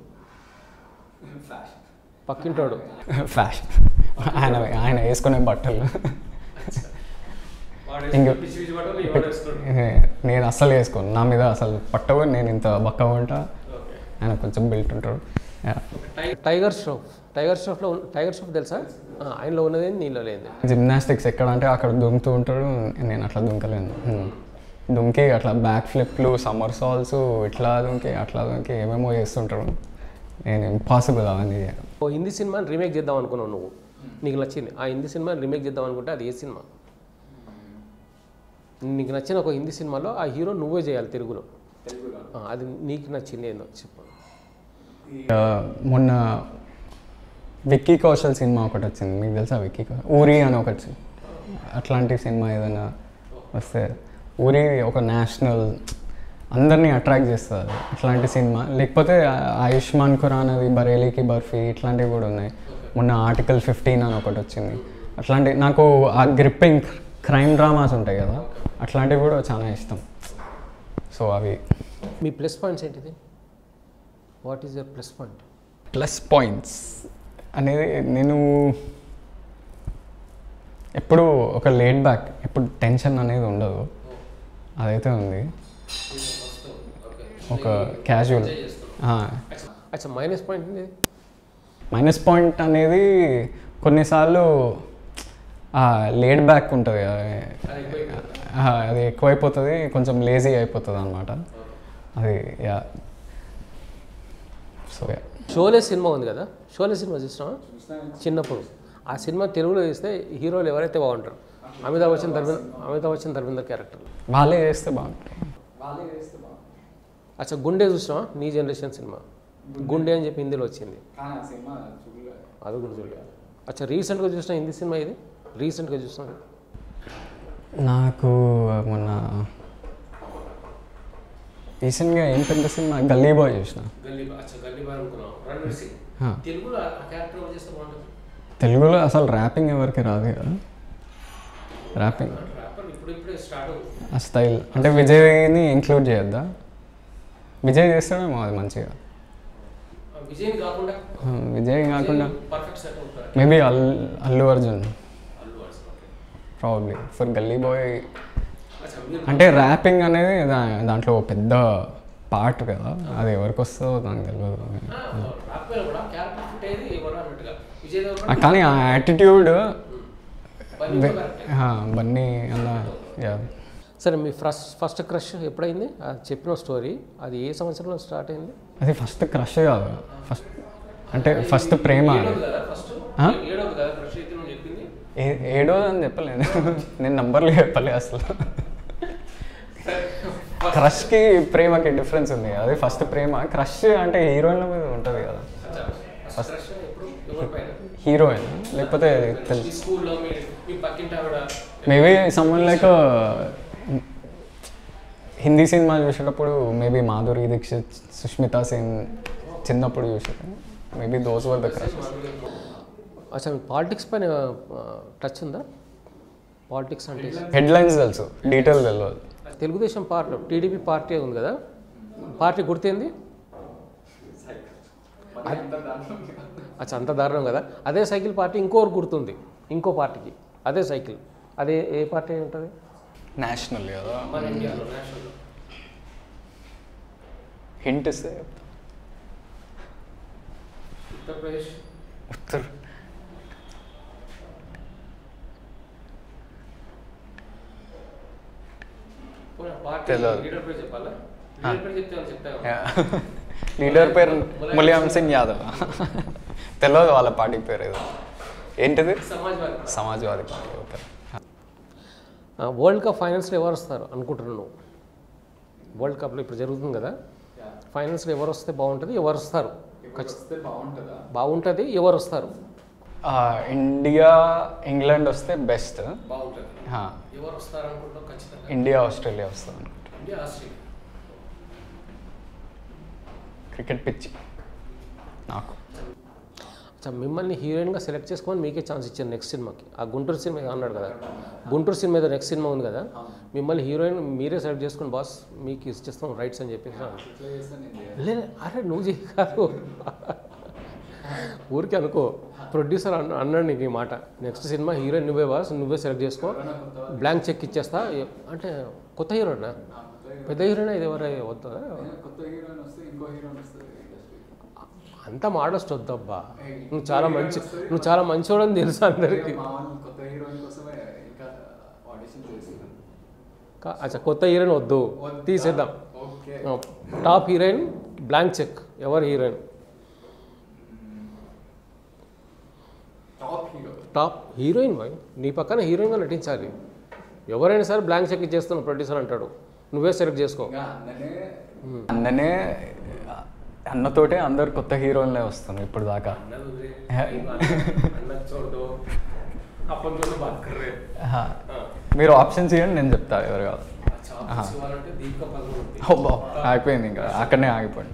పక్కింటోడు ఫ్యాషన్ ఆయన ఆయన వేసుకునే బట్టలు ఇంక నేను అస్సలు వేసుకోను నా మీద అసలు పట్టవు నేను ఇంత బక్క ఉంటా ఆయన కొంచెం బిల్ట్ ఉంటాడు Yeah. టైగర్ ష్రాఫ్ టైగర్ ష్రాఫ్లో ఉన్న- టైగర్ ష్రాఫ్ తెలుసా ఆ, ఆయనలో ఉన్నది నీలో లేదు జిమ్నాస్టిక్స్ ఎక్కడ అంటే అక్కడ దుంకుతూ ఉంటాడు నేను అట్లా దుంకలేను Hmm. దుంకి అట్లా బ్యాక్ ఫ్లిప్లు సమ్మర్ సాల్స్ ఇట్లా దుంకి అట్లా దుంకి ఏమేమో చేస్తుంటాడు నేను ఇంపాసిబుల్ అవన్నీ చేయడం. ఓ హిందీ సినిమాని రీమేక్ చేద్దాం అనుకున్నావు నువ్వు నీకు నచ్చింది ఆ హిందీ సినిమాని రీమేక్ చేద్దాం అనుకుంటే అది ఏ సినిమా నీకు నచ్చిన ఒక హిందీ సినిమాలో ఆ హీరో నువ్వే చేయాలి తెలుగులో ఆ, అది నీకు నచ్చింది ఏందో చెప్పు ఆ, మొన్న విక్కీ కౌశల్ సినిమా ఒకటి వచ్చింది మీకు తెలుసా విక్కీ కౌశల్ ఊరి అని ఒకటి అట్లాంటి సినిమా ఏదైనా వస్తే ఊరి ఒక నేషనల్ అందరినీ అట్రాక్ట్ చేస్తుంది అట్లాంటి సినిమా లేకపోతే ఆ- ఆయుష్మాన్ ఖురాన్ అది బరేలీకి బర్ఫీ ఇట్లాంటివి కూడా ఉన్నాయి మొన్న ఆర్టికల్ ఫిఫ్టీన్ అని ఒకటి వచ్చింది అట్లాంటి నాకు ఆ గ్రిప్పింగ్ క్రైమ్ డ్రామాస్ ఉంటాయి కదా అట్లాంటివి కూడా చాలా ఇష్టం సో అవి మీ ప్లస్ పాయింట్స్ ఏంటిది what is your plus point plus points అనేది నేను ఎప్పుడు ఒక లేట్ బ్యాక్ ఎప్పుడు టెన్షన్ అనేది ఉండదు అదైతే ఉంది ఒక క్యాజువల్ అచ్చా మైనస్ పాయింట్ ఏంటి మైనస్ పాయింట్ అనేది కొన్నిసార్లు లేట్ బ్యాక్ ఉంటుంది కదా. ఆ, అది ఎక్కువైపోతుంది కొంచెం లేజీ అయిపోతుంది అనమాట అది యా సో యా షోలే సినిమా ఉంది కదా షోలే సినిమా చూసినావా చిన్నప్పుడు ఆ సినిమా తెలుగులో తీస్తే హీరోలు ఎవరైతే బాగుంటారు అమితాబ్ బచ్చన్ ధర్మేంద్ర అమితాబ్ బచ్చన్ ధర్మేందర్ క్యారెక్టర్ వాళ్ళే చేస్తే బాగుంటుంది అచ్చా గుండె చూసినావా నీ జనరేషన్ సినిమా గుండె అని చెప్పి హిందీలో వచ్చింది అది కూడా చూడలేదు అచ్చా రీసెంట్గా చూసిన హిందీ సినిమా ఇది రీసెంట్గా చూసిన నాకు మొన్న రీసెంట్గా ఏం పెద్ద సినిమా గల్లీ బాయ్ చూసిన హా. తెలుగులో ఆ క్యారెక్టర్ చేస్తే బాగుంటుంది తెలుగులో అసలు ర్యాపింగ్ ఎవరికి రాదు కదా ర్యాపింగ్ ఇప్పుడు ఇప్పుడే స్టార్ట్ అవుతుంది ఆ స్టైల్ అంటే విజయ్ని ఇంక్లూడ్ చేయొద్దా విజయ్ చేస్తాడేమో అది మంచిగా విజయ్ కాకుండా ఆ, విజయ్ కాకుండా పర్ఫెక్ట్ సెట్ అవుతారు మేబీ అల్ Allu Arjun Allu Arjun probably for Gully boy అచ్చా మీరు అంటే ర్యాపింగ్ అనేది దా- దాంట్లో ఒక పెద్ద పార్ట్ కదా అది ఎవరికి వస్తుందో నాకు తెలియదు రాకపోయినా కూడా క్యారెక్టర్ ఫిట్ అయ్యేది ఎవరు అన్నట్టుగా విజయ్ ఆ, దేవరకొండ కానీ ఆ యాటిట్యూడ్ బన్నీ కూడా correct. బన్నీ అన్న యా సరే మీ ఫస్ట్ ఫస్ట్ క్రష్ ఎప్పుడైంది అది చెప్పిన స్టోరీ అది ఏ సంవత్సరంలో స్టార్ట్ అయింది అది ఫస్ట్ క్రష్ కాదు ఫస్ట్ అంటే ఫస్ట్ ప్రేమ అది. కదా ఫస్ట్ ఆ? ఏడవదు కదా క్రష్ అయితే నువ్వు చెప్పింది ఏ- ఏడోది అని చెప్పలేదు నేను నంబర్లు చెప్పలే అసలు క్రష్కి ప్రేమకి డిఫరెన్స్ ఉంది అది ఫస్ట్ ప్రేమ క్రష్ అంటే హీరోయిన్ల మీద ఉంటుంది కదా ఫస్ట్ క్రష్ ఎప్పుడు ఎవరి పైన హీరోయిన్ లేకపోతే మీ తెలుసు స్కూల్లో మీ మీ పక్కింటి ఆవిడ మేబీ సమ్మన్ లైక్ హిందీ సినిమా చూసేటప్పుడు మేబీ మాధురి దీక్షిత్ సుష్మితా సేన్ చిన్నప్పుడు చూసాను maybe those were the crush అసలు మీకు పాలిటిక్స్ పైన టచ్ ఉందా పాలిటిక్స్ అంటే హెడ్లైన్స్ తెలుసు డీటెయిల్ తెలియదు తెలుగుదేశం పార్టీ టీడీపీ పార్టీ ఉంది కదా పార్టీ గుర్తేంది అచ్చా అంత దారుణం కదా అదే సైకిల్ పార్టీ ఇంకోరు గుర్తుంది ఇంకో పార్టీకి అదే సైకిల్ అదే ఏ పార్టీ అయి ఉంటుంది నేషనల్ కదా మన ఇండియాలో నేషనల్ హింట్ ఇస్తే ఉత్తరప్రదేశ్ ఉత్తర్ పోనీ పార్టీ తెలియదు. లీడర్ పేరు చెప్పాలా లీడర్ పేరు చెప్తే వాళ్ళు చెప్తాను లీడర్ పేరు ములాయం సింగ్ యాదవ్ తెలియదు వాళ్ళ పార్టీ పేరు ఏదో ఏంటిది Samajwadi Samajwadi party okay world cup ఫైనల్స్లో ఎవరు వస్తారు అనుకుంటున్నాను నువ్వు వరల్డ్ కప్లో ఇప్పుడు జరుగుతుంది కదా ఫైనల్స్లో ఎవరు వస్తే బాగుంటుంది ఎవరు వస్తారు వస్తే బాగుంటుందా బాగుంటుంది ఎవరు వస్తారు ఇండియా ఇంగ్లాండ్ వస్తే బెస్ట్ బాగుంటుంది ఎవరు వస్తారు అనుకుంటాం ఖచ్చితంగా ఇండియా ఆస్ట్రేలియా వస్తుంది అనుకుంటా ఇండియా ఆస్ట్రేలియా క్రికెట్ పిచ్చి నాకు అచ్చా మిమ్మల్ని హీరోయిన్గా సెలెక్ట్ చేసుకొని మీకే ఛాన్స్ ఇచ్చారు నెక్స్ట్ సినిమాకి ఆ గుంటూరు సినిమా అన్నాడు కదా గుంటూరు సినిమా ఏదో నెక్స్ట్ సినిమా ఉంది కదా మిమ్మల్ని హీరోయిన్ మీరే సెలెక్ట్ చేసుకుని బాస్ మీకు ఇచ్చేస్తాం రైట్స్ అని చెప్పేసి అన్నాడు. లేదు అరే నువ్వు చేయి కాదు ఊరికే అనుకో ప్రొడ్యూసర్ అన్న అన్నాడు నీకు ఈ మాట నెక్స్ట్ సినిమా హీరోయిన్ నువ్వే బాస్ నువ్వే సెలెక్ట్ చేసుకో బ్లాంక్ చెక్ ఇచ్చేస్తా అంటే కొత్త హీరోయినా పెద్ద హీరోయినా ఇది ఎవరు వద్దా కొత్త హీరోయిన్ వస్తే ఇంకో హీరోయిన్ వస్తుంది అంత మాడస్ట్ వద్దబ్బా నువ్వు చాలా మంచి నువ్వు చాలా మంచివాడని తెలుసు అందరికీ మా వాళ్ళు కొత్త హీరోయిన్ కోసమే ఇంకా ఆడిషన్ చేస్తున్నారు కా- అచ్చా కొత్త హీరోయిన్ వద్దు తీసేద్దాం okay top heroine blank cheque ఎవరు heroine top hero top heroine boy నీ పక్కన హీరోయిన్గా నటించాలి ఎవరైనా సరే బ్లాంక్ చెక్ ఇచ్చేస్తున్నావు ప్రొడ్యూసర్ అంటాడు నువ్వే సెలెక్ట్ చేసుకో అన్ననే అన్ననే అన్నతోటే అందరు కొత్త హీరోయిన్లే వస్తున్నారు ఇప్పుడు దాకా హా. మీరు ఆప్షన్స్ ఇవ్వండి నేను చెప్తా ఎవరు కాదు అబ్బా, అయిపోయింది ఇంకా అక్కడనే ఆగిపోయింది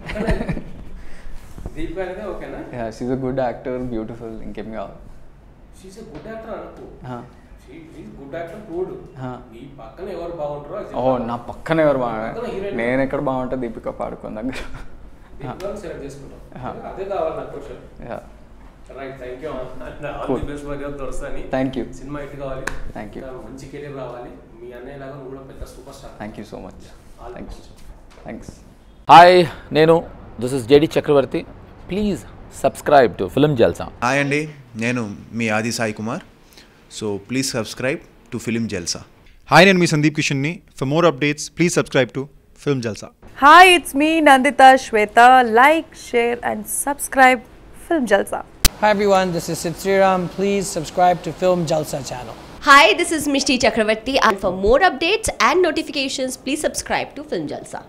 దీపిక అనేది ఓకేనా she's a good actor beautiful ఇంకేం కావాలి షీస్ గుడ్ యాక్టర్ అనుకో హా. గుడ్ యాక్టర్ చూడు హా. నీ పక్కన ఎవరు బాగుంటారో అది ఓ నా పక్కన ఎవరు బాగా పక్కన హీరోయిన్. నేను ఎక్కడ బాగుంటా దీపిక పాడుకుని దగ్గర దీపికను సెలెక్ట్ చేసుకుంటాం హా. అదే కావాలి నాకు question right thank you all Cool. The best for your Dorasani thank you సినిమా హిట్ కావాలి Thank you. ఇంకా మంచి కెరీర్ రావాలి మీ అన్నయ్య లాగా నువ్వు కూడా పెద్ద super star thank you so much thanks thanks hi నేను this is JD Chakravarthy please subscribe to film Jalsa hi అండి నేను మీ Aadi Sai Kumar so please subscribe to film Jalsa hi నేను మీ సందీప్ కిషన్ని for more updates please subscribe to film Jalsa Hi, it's me Nandita Shweta. Like, share, and subscribe Film Jalsa. Hi everyone, this is Sid Sriram. Please subscribe to Film Jalsa channel. Hi, this is Mishti Chakravarti, and for more updates and notifications, please subscribe to Film Jalsa.